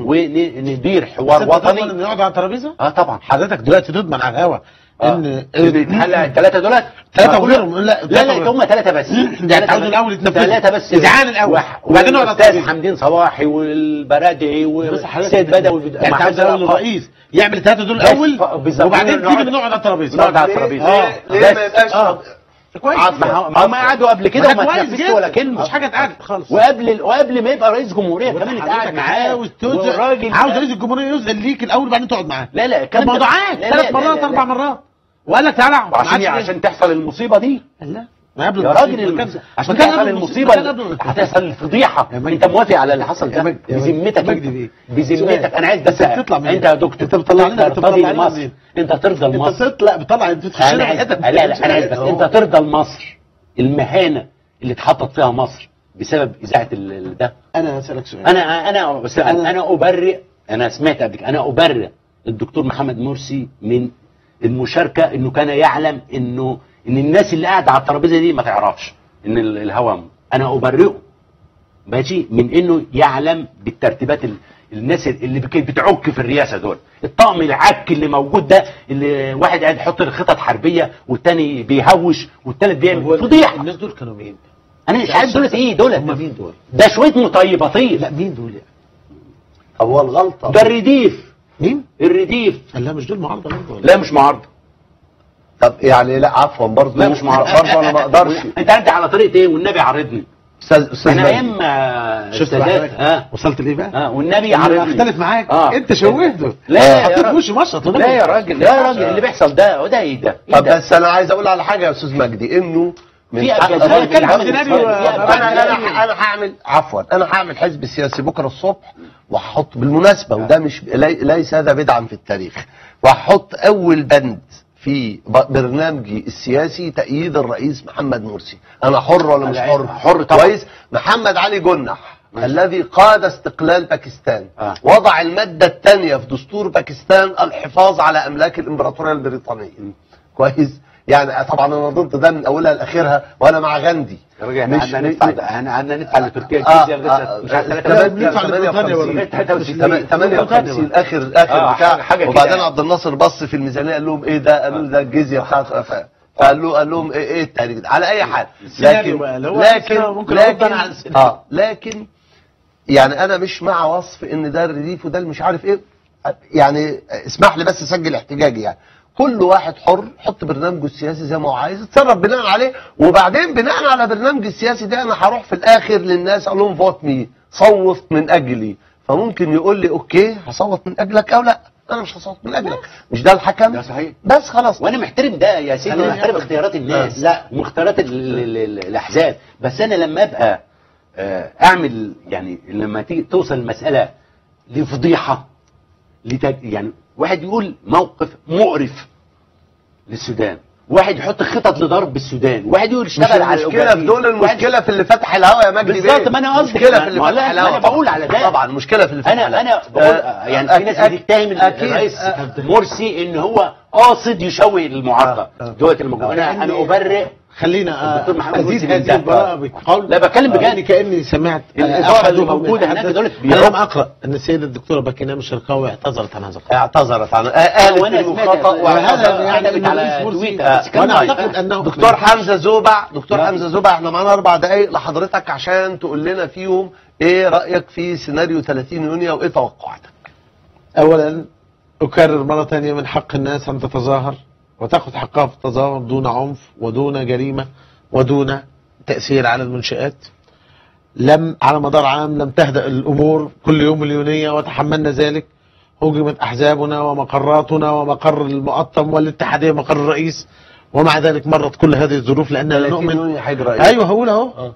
B: وندير
C: بس
B: حوار
C: انت تضمن
B: وطني
C: ان يقعد على الترابيزه
B: اه طبعا
C: حضرتك دلوقتي تضمن على الهوا ان
B: الثلاثه دولت
C: ثلاثة
B: آه.
C: وغيرهم لا
B: لا لا هم ثلاثة بس
C: يعني تعود الأول يتنفذوا.
B: ثلاثة بس
C: إذعان الأول.
B: وح-
C: وبعدين نقعد على
B: والأستاذ
C: الترابيزة.
B: حمدين صباحي والبرادعي
C: بس حضرتك
B: والسيد بدوي
C: يعني
B: مع
C: عاوز
B: حمزة
C: اقول
B: لقب.
C: للرئيس يعمل الثلاثه دول
B: بس
C: الاول
B: ف- بالظبط.
C: وبعدين
B: نقعد-
C: تيجي نقعد على الترابيزه
B: نقعد على
A: ليه-
B: الترابيزة.
A: ليه,
B: آه.
A: ليه ما
B: بس.
A: يبقاش
C: آه. كويس
A: عفوا.
B: ما هو- ما هم قعدوا قبل كده
C: ده
B: وما
C: كويس
B: تنفذش
C: جدا.
B: ولا كلمة
C: مش حاجه اتقعدت خالص
B: وقبل وقبل ما يبقى رئيس جمهورية كمان اتقعد
C: حضرتك
B: معاه
C: عاوز تزق
B: والراجل
C: عاوز رئيس الجمهوريه يزق ليك الاول وبعدين تقعد معاه
B: لا لا
C: كان
B: الكلام ده-
C: موضوعات
B: لا، لا،
C: ثلاث
B: لا،
C: مرات
B: لا،
C: اربع
B: لا.
C: مرات وقال لك تعالى اقعد. ما
B: عشان
C: عادش
B: عشان تحصل المصيبة دي
C: لا ما قبل
B: يا راجل
C: المصيبة.
B: المص-
C: كان-
B: عشان
C: ما كان
B: تحصل
C: قبل
B: المصيبة
C: ما كان قبل
B: اللي- هتحصل الفضيحة
C: يا مجدي.
B: انت موافق على اللي حصل
C: يا
B: ده
C: مجدي- يا مجدي-
B: بذمتك
C: يا مجدي
B: انت.
C: بيه.
B: بذمتك انا عايز بس
C: انت بتطلع منين؟
B: انت يا دكتور
C: انت بتطلع لنا- انت
B: ترضى
C: بتطلع لنا
B: لمصر
C: منين؟
B: انت ترضى
C: انت
B: لمصر
C: تطلع بتطلع انت تخش
B: انا
C: لنا
B: عايز
C: حتت
B: لا لا انا عايز بس انت ترضى لمصر المهانة اللي اتحطت فيها مصر بسبب اذاعة ال- ال- ده
C: انا هسالك سؤال
B: انا انا بس
C: أنا-
B: انا ابرئ انا سمعت قبل كده، انا ابرئ الدكتور محمد مرسي من المشاركه انه كان يعلم انه ان الناس اللي قاعده على الترابيزه دي ما تعرفش ان ال- الهوى انا ابرئه ماشي من انه يعلم بالترتيبات ال- الناس اللي بك- بتعك في الرئاسه دول الطقم العك اللي موجود ده اللي واحد قاعد يحط خطط حربيه والتاني بيهوش والتالت بيعمل فضيحه
C: الناس دول كانوا مين؟
B: انا مش عارف دولت ايه دولت
C: هم مين دول؟
B: ده شويه مطيبطين
C: لا مين دول يعني؟
A: طب هو الغلطه
B: ده الرديف
C: مين؟
B: الرديف
C: قال لا مش دول معارضه برضه ولا
B: لا مش معارضه
A: طب يعني لا عفوا برضه
B: لا مش معارضه
A: برضه انا ما اقدرش
B: انت انت على طريقه ايه والنبي عارضني
A: استاذ استاذ
B: انا
A: مجدي.
B: اما
C: شفت بقى
B: السادات
C: حضرتك؟
B: اه
C: وصلت ليه بقى؟
B: اه والنبي
C: انا
B: عرفني
C: اختلف معاك
B: آه.
C: انت شوهته
B: لا يا
C: حطيت
B: راجل.
C: وش مشط
B: لا يا راجل لا يا راجل اللي بيحصل ده وده ايه ده؟ إيه
A: طب
B: ده؟
A: بس انا عايز اقول على حاجه يا استاذ مجدي انه من
B: في
A: حق
B: أجازات
A: الراجل
C: بتكلم عن
A: يعمل-
C: سيناريو،
B: في
C: آه،
B: أجازات.
A: انا انا انا هعمل عفوا انا هعمل حزب سياسي بكره الصبح وهحط بالمناسبه وده مش لي- ليس هذا بدعا في التاريخ وهحط اول بند في ب- برنامجي السياسي تأييد الرئيس محمد مرسي انا حر ولا مش
B: لا،
A: حر
B: حر طبعا.
A: كويس محمد علي جنح الذي قاد استقلال باكستان
B: آه.
A: وضع المادة الثانية في دستور باكستان الحفاظ على أملاك الإمبراطورية البريطانية كويس يعني طبعا أنا ضد ده من أولها لآخرها وأنا مع غاندي
B: يا راجل احنا
A: مش-
B: قعدنا ندفع ده احنا قعدنا ندفع لتركيا
A: آه،
B: الجزيه لغايه
A: آه،
B: مش عارف
A: لا،
B: 3000
C: بندفع لبريطانيا ولا-
A: 58 اخر اخر
B: آه،
A: بتاع
B: حاجة كده
A: وبعدين
B: يعني.
A: عبد الناصر بص في الميزانيه قال لهم ايه ده قالوا له ده الجزيه بتاعت ف- فقال له قال لهم ايه ايه التهريج ده على اي حال
C: السيناريو
A: لكن
C: بقى، اللي هو
A: لكن
C: السيناريو ممكن أرد
A: لكن
C: أنا على السيناريو.
A: اه لكن يعني انا مش مع وصف ان ده الرديف وده اللي مش عارف ايه يعني اسمح لي بس اسجل احتجاجي يعني كل واحد حر حط برنامجه السياسي زي ما هو عايز اتصرف بناء عليه وبعدين بناء على برنامجي السياسي ده انا هروح في الاخر للناس اقول لهم فوت مي صوت من اجلي فممكن يقول لي اوكي هصوت من اجلك او لا انا مش هصوت من اجلك مش ده الحكم
B: ده صحيح.
A: بس خلاص
B: وانا محترم ده يا سيدي
A: أنا
B: انا محترم
A: يعني-
B: اختيارات الناس
A: آه.
B: لا واختيارات ال- ال- ال- الاحزاب بس انا لما ابقى آه، اعمل يعني لما تيجي توصل المساله لفضيحه لتج... يعني واحد يقول موقف مقرف للسودان واحد يحط خطط لضرب السودان واحد يقول
A: مش
B: اشتغل على
A: المشكله في دول
B: الأوبئية. واحد-
A: المشكله في اللي فتح الهوا يا مجدي
B: بالظبط،
A: بيه.
B: ما أنا قصدي
A: المشكله
B: ما-
A: في اللي
B: ما
A: فتح
B: لا،
A: الهوا
B: ما أنا بقول على ده.
A: طبعا المشكله في اللي فتح
B: انا
A: الهوا.
B: انا بقول
A: آه،
B: يعني
A: أكيد-
B: في ناس بتتهم
A: أكيد-
B: الرئيس
A: أكيد-
B: مرسي ان هو قاصد يشوه المعارضه
A: آه، آه.
B: دلوقتي الموضوع انا انا ابرئ
C: خلينا
B: الدكتور محمد
C: ازيد
B: مرسي من
C: هذه
B: ده.
C: البراءه بقول
B: لا، بتكلم بجد.
C: يعني كاني سمعت
B: الإدارة
C: أحدهم
B: اللي موجودة هناك
C: يتحدث.
B: دولت
C: انا
B: بيروح.
C: لم اقرا ان السيده الدكتوره باكينام الشرقاوي اعتذرت عن هذا الخطا
A: اعتذرت عن قالت
B: وأنا
A: انه
B: سمعت-
A: خطا
B: وهذا
A: واعتذر
C: يعني
B: كتبت
C: إنه
B: على
C: رئيس مرسي-
B: تويتر.
C: آه،
B: بس كان
C: وانا
B: ضعيف.
C: اعتقد انه
A: دكتور حمزه زوبع دكتور
B: لا.
A: حمزه زوبع احنا معانا اربع دقائق لحضرتك عشان تقول لنا فيهم ايه رايك في سيناريو 30 يونيو وايه توقعاتك
C: اولا اكرر مره ثانيه من حق الناس ان تتظاهر وتاخذ حقها في التظاهر دون عنف ودون جريمه ودون تاثير على المنشات لم على مدار عام لم تهدأ الامور كل يوم مليونيه وتحملنا ذلك هجمت احزابنا ومقراتنا ومقر المقطم والاتحاديه مقر الرئيس ومع ذلك مرت كل هذه الظروف لاننا
A: 30
C: نؤمن
A: يونيو هيجرى ايه
C: ايوه هقول اهو
A: آه.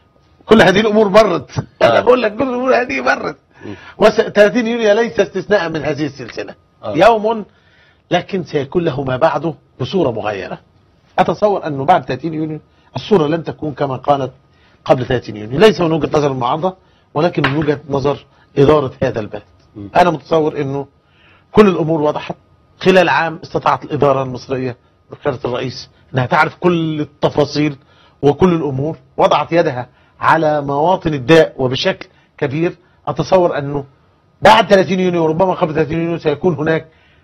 C: كل هذه الامور مرت انا
A: آه.
C: بقول لك كل الامور هذه مرت وس 30 يونيو ليس استثناء من هذه السلسله
A: آه.
C: يوم لكن سيكون له ما بعده بصوره مغايره اتصور انه بعد 30 يونيو الصوره لن تكون كما قالت قبل 30 يونيو ليس من وجهه نظر المعارضه ولكن من وجهه نظر اداره هذا البلد انا متصور انه كل الامور وضحت خلال عام استطاعت الاداره المصريه بقياده الرئيس انها تعرف كل التفاصيل وكل الامور وضعت يدها على مواطن الداء وبشكل كبير اتصور انه بعد 30 يونيو وربما قبل 30 يونيو سيكون هناك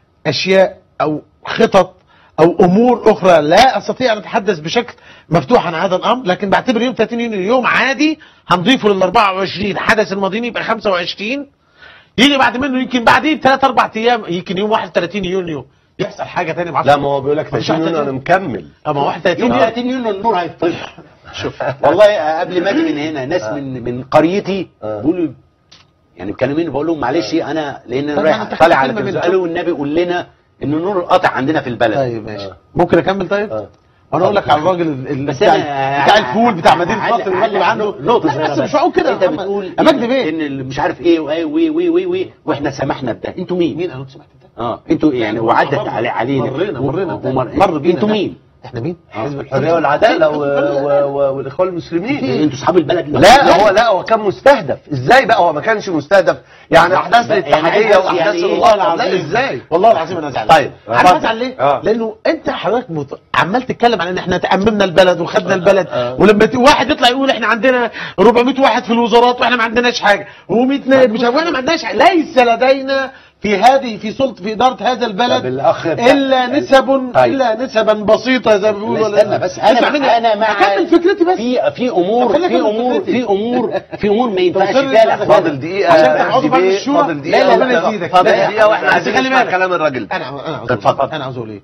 C: اشياء او خطط او امور اخرى لا استطيع ان اتحدث بشكل مفتوح عن هذا الامر لكن بعتبر يوم 30 يونيو يوم عادي هنضيفه لل 24 حدث الماضيين يبقى 25 يجي بعد منه يمكن بعديه بثلاث اربع ايام يمكن يوم 31 يونيو يحصل حاجه ثانيه معرفش
A: لا ما هو بيقول لك
C: مفيش
A: 30 يونيو
C: واحد
A: انا مكمل
C: اما 31
B: يوم
C: يونيو
B: 30 يونيو النور هيطفي شوف والله قبل ما اجي من هنا ناس من من قريتي
A: آه.
B: بيقولوا يعني مكلمين بقول لهم معلش انا لان انا
C: طب ما أنت
B: رايح طالع على
C: كلمة
B: التلفزيون
C: منهم.
B: قالوا النبي قول لنا ان النور قطع عندنا في البلد
C: طيب ماشي
A: آه.
C: ممكن اكمل طيب
A: آه.
C: وانا اقول لك على الراجل ال- ال-
B: بس
C: بتاع,
B: انا
C: بتاع الفول بتاع مدينه
B: هل-
C: نصر الراجل
B: هل-
C: عنده
B: نقطه
C: لا،
B: صغيرة
C: بس مش معقول كده
B: انت
C: يا محمد.
B: بتقول
C: يا مجدي بيه
B: ان اللي مش عارف ايه وايه وي وي وي وي واحنا سمحنا بده انتوا مين؟
C: مين انا سمعت ده
B: اه انتوا يعني وعدت علي علينا
C: مرينا مرينا
B: ومر-
C: مر بينا
B: انتوا
C: ده.
B: مين؟
C: احنا مين
A: حزب الحريه والعداله و... و... و... والاخوان المسلمين
B: انتوا اصحاب البلد
A: لا هو لا هو كان مستهدف ازاي بقى هو ما كانش مستهدف يعني احداث
B: يعني
A: الاتحاديه
B: عايز-
A: واحداث
B: يعني إيه؟
A: الوطن
C: والله
A: لا
C: العظيم.
A: ازاي
C: والله العظيم انا زعلان
A: طيب.
C: عارف
A: اتفضل.
C: ازعل ليه؟
A: آه.
C: لانه انت حضرتك مت... عمال تتكلم عن ان احنا تأممنا البلد وخدنا البلد
A: آه.
C: ولما ت... واحد يطلع يقول احنا عندنا 400 واحد في الوزارات واحنا ما عندناش حاجه و100 نائب مش واحنا ما عندناش حاجة. ليس لدينا في هذه في سلطه في اداره هذا البلد
A: طب الأخ بتاع-
C: الا نسب
A: طيب.
C: الا نسبا بسيطه زي ما بيقولوا
B: لا، استنى بس
C: اسمع
B: انا
C: مني.
B: انا مع
C: اكمل فكرتي بس
B: في في امور
C: خليك
B: في
C: أكمل
B: امور
C: فكرتي.
B: في امور في امور ما ينفعش
C: توصلني
B: فيها
C: لهذا
B: الأخبار.
A: فاضل دقيقه
C: عشان
A: مجدي
C: تقعدوا بعد
A: بيه،
C: الشورى.
A: فاضل دقيقه
C: لا، لا،
A: وإحنا-
C: ربنا يزيدك.
A: فاضل
C: لا،
A: دقيقه واحنا
C: بس
A: عايزين
C: خلي
A: نسمع
C: بالك.
A: كلام الراجل
C: انا انا عاوز
A: اتفضل.
C: اقول انا عاوز اقول ايه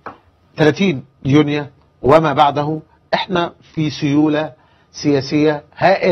C: 30 يونيو وما بعده احنا في سيوله سياسيه هائله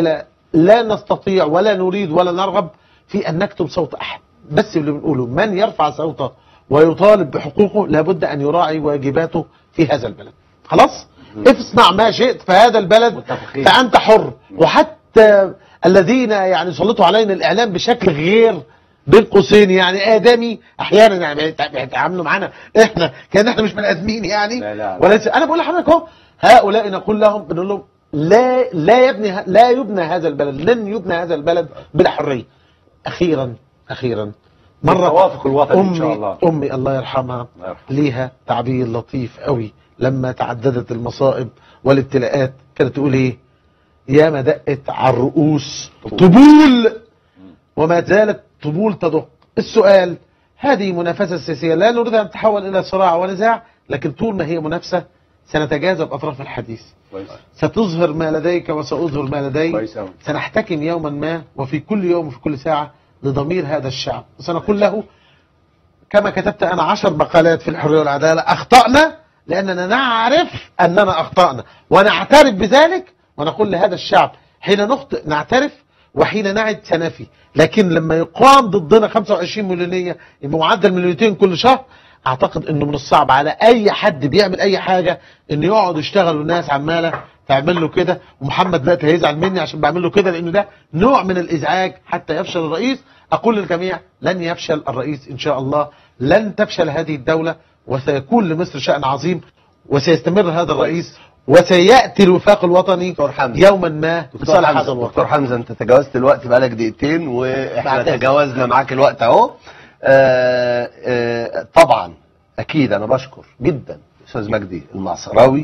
C: لا نستطيع ولا نريد ولا نرغب في أن نكتب صوت أحد بس اللي بنقوله من يرفع صوته ويطالب بحقوقه لابد أن يراعي واجباته في هذا البلد خلاص اصنع ما شئت في هذا البلد
B: متفقين.
C: فأنت حر وحتى الذين يعني سلطوا علينا الإعلام بشكل غير بين قوسين يعني آدمي أحيانا يعني بيتعاملوا معانا إحنا كان إحنا مش بني آدمين يعني
B: لا، لا، لا.
C: وليس أنا بقول لحضرتك أهو هؤلاء نقول لهم بنقول لهم لا لا يبني لا يبنى هذا البلد لن يبنى هذا البلد بلا حرية أخيرا أخيرا
B: بالتوافق الوطني إن شاء
C: أمي
B: الله.
C: أمي الله يرحمها
B: الله يرحمها.
C: ليها تعبير لطيف قوي لما تعددت المصائب والابتلاءات كانت تقول ايه يا ما دقت على الرؤوس طبول وما زالت طبول تدق السؤال هذه منافسة سياسية لا نريد أن تتحول إلى صراع ونزاع لكن طول ما هي منافسة سنتجاذب أطراف الحديث
B: كويس
C: ستظهر ما لديك وسأظهر ما لدي
B: كويس أوي.
C: سنحتكم يوما ما وفي كل يوم وفي كل ساعة لضمير هذا الشعب وسنقول له كما كتبت أنا عشر مقالات في الحرية والعدالة أخطأنا لأننا نعرف أننا أخطأنا ونعترف بذلك ونقول لهذا الشعب حين نخطئ نعترف وحين نعد سنفي لكن لما يقام ضدنا 25 مليونية بمعدل مليونتين كل شهر اعتقد انه من الصعب على اي حد بيعمل اي حاجة انه يقعد يشتغل والناس عمالة تعمل له كده ومحمد دلوقتي هيزعل مني عشان بعمل له كده لانه ده نوع من الازعاج حتى يفشل الرئيس اقول للجميع لن يفشل الرئيس ان شاء الله لن تفشل هذه الدولة وسيكون لمصر شأن عظيم وسيستمر هذا الرئيس وسيأتي الوفاق الوطني
A: دكتور حمزة.
C: يوما ما
A: دكتور
C: لصالح هذا
A: حمزة دكتور
C: الوطن
A: حمزة انت تجاوزت الوقت بقالك دقيقتين واحنا
C: بعتذر.
A: تجاوزنا معاك الوقت اهو آه، آه، طبعا اكيد انا بشكر جدا استاذ مجدي المعصراوي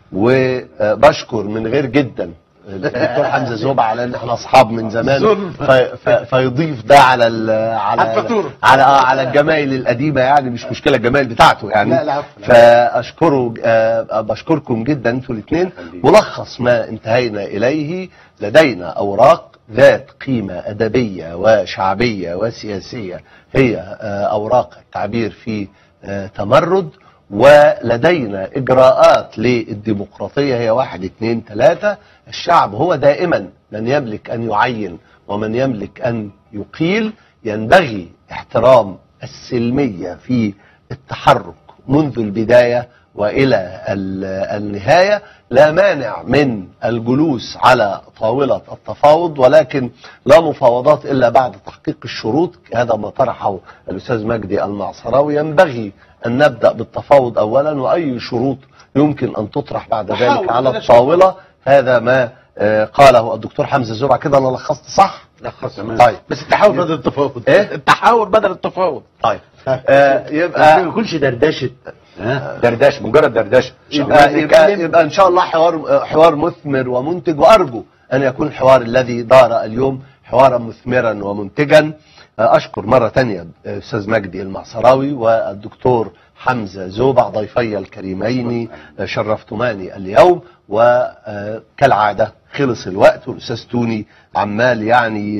A: وبشكر من غير جدا الدكتور حمزه زوبع على ان احنا اصحاب من زمان
C: ظلم.
A: في في فيضيف ده على ال على
C: على الفاتورة.
A: على آه، على الجمايل القديمه يعني مش مشكله الجمايل بتاعته يعني
C: لا، لا، عفوا.
A: فاشكره آه، بشكركم جدا انتوا الاثنين ملخص ما انتهينا اليه لدينا اوراق ذات قيمه ادبيه وشعبيه وسياسيه هي آه، اوراق التعبير في آه، تمرد ولدينا اجراءات للديمقراطيه هي واحد اثنين ثلاثه الشعب هو دائما من يملك ان يعين ومن يملك ان يقيل ينبغي احترام السلميه في التحرك منذ البدايه والى ال- النهايه لا مانع من الجلوس على طاوله التفاوض ولكن لا مفاوضات الا بعد تحقيق الشروط هذا ما طرحه الاستاذ مجدي المعصراوي ينبغي ان نبدا بالتفاوض اولا واي شروط يمكن ان تطرح بعد ذلك
C: وحاول
A: على
C: كده
A: الطاوله هذا ما آه، قاله الدكتور حمزه زرع كده انا لخصت صح طيب
C: بس التحاول بدل التفاوض
A: إيه؟
C: التحاول بدل التفاوض
A: طيب آه،
B: ما
A: يبقى
B: يكونش دردشه ها دردشه مجرد دردشه
A: يبقى, يبقى, يبقى ان شاء الله حوار حوار مثمر ومنتج وارجو ان يكون الحوار الذي دار اليوم حوارا مثمرا ومنتجا اشكر مره ثانيه استاذ مجدي المعصراوي والدكتور حمزه زوبع ضيفي الكريمين شرفتماني اليوم وكالعاده خلص الوقت والاستاذ توني عمال يعني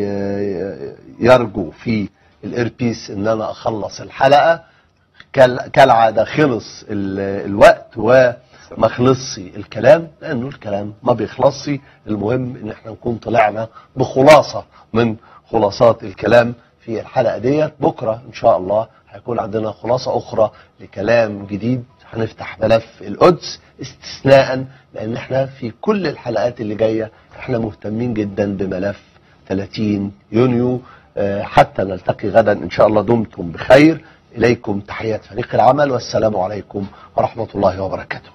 A: يرجو في الايربيس ان انا اخلص الحلقه كال- كالعادة خلص ال- الوقت وما خلصش الكلام لأنه الكلام ما بيخلصش المهم إن احنا نكون طلعنا بخلاصة من خلاصات الكلام في الحلقة ديت بكرة إن شاء الله هيكون عندنا خلاصة أخرى لكلام جديد هنفتح ملف القدس استثناء لأن احنا في كل الحلقات اللي جاية احنا مهتمين جدا بملف 30 يونيو آه، حتى نلتقي غدا إن شاء الله دمتم بخير إليكم تحيات فريق العمل والسلام عليكم ورحمة الله وبركاته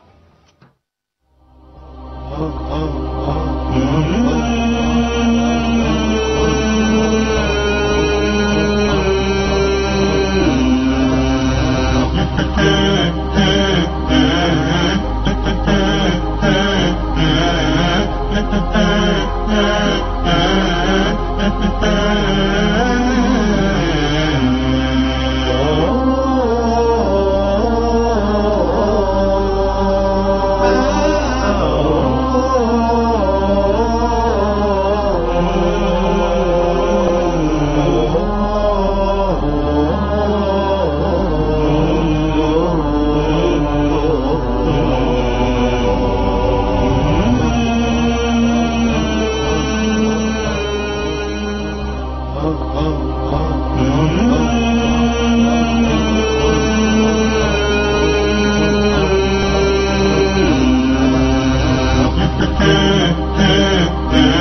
D: Mm-hmm.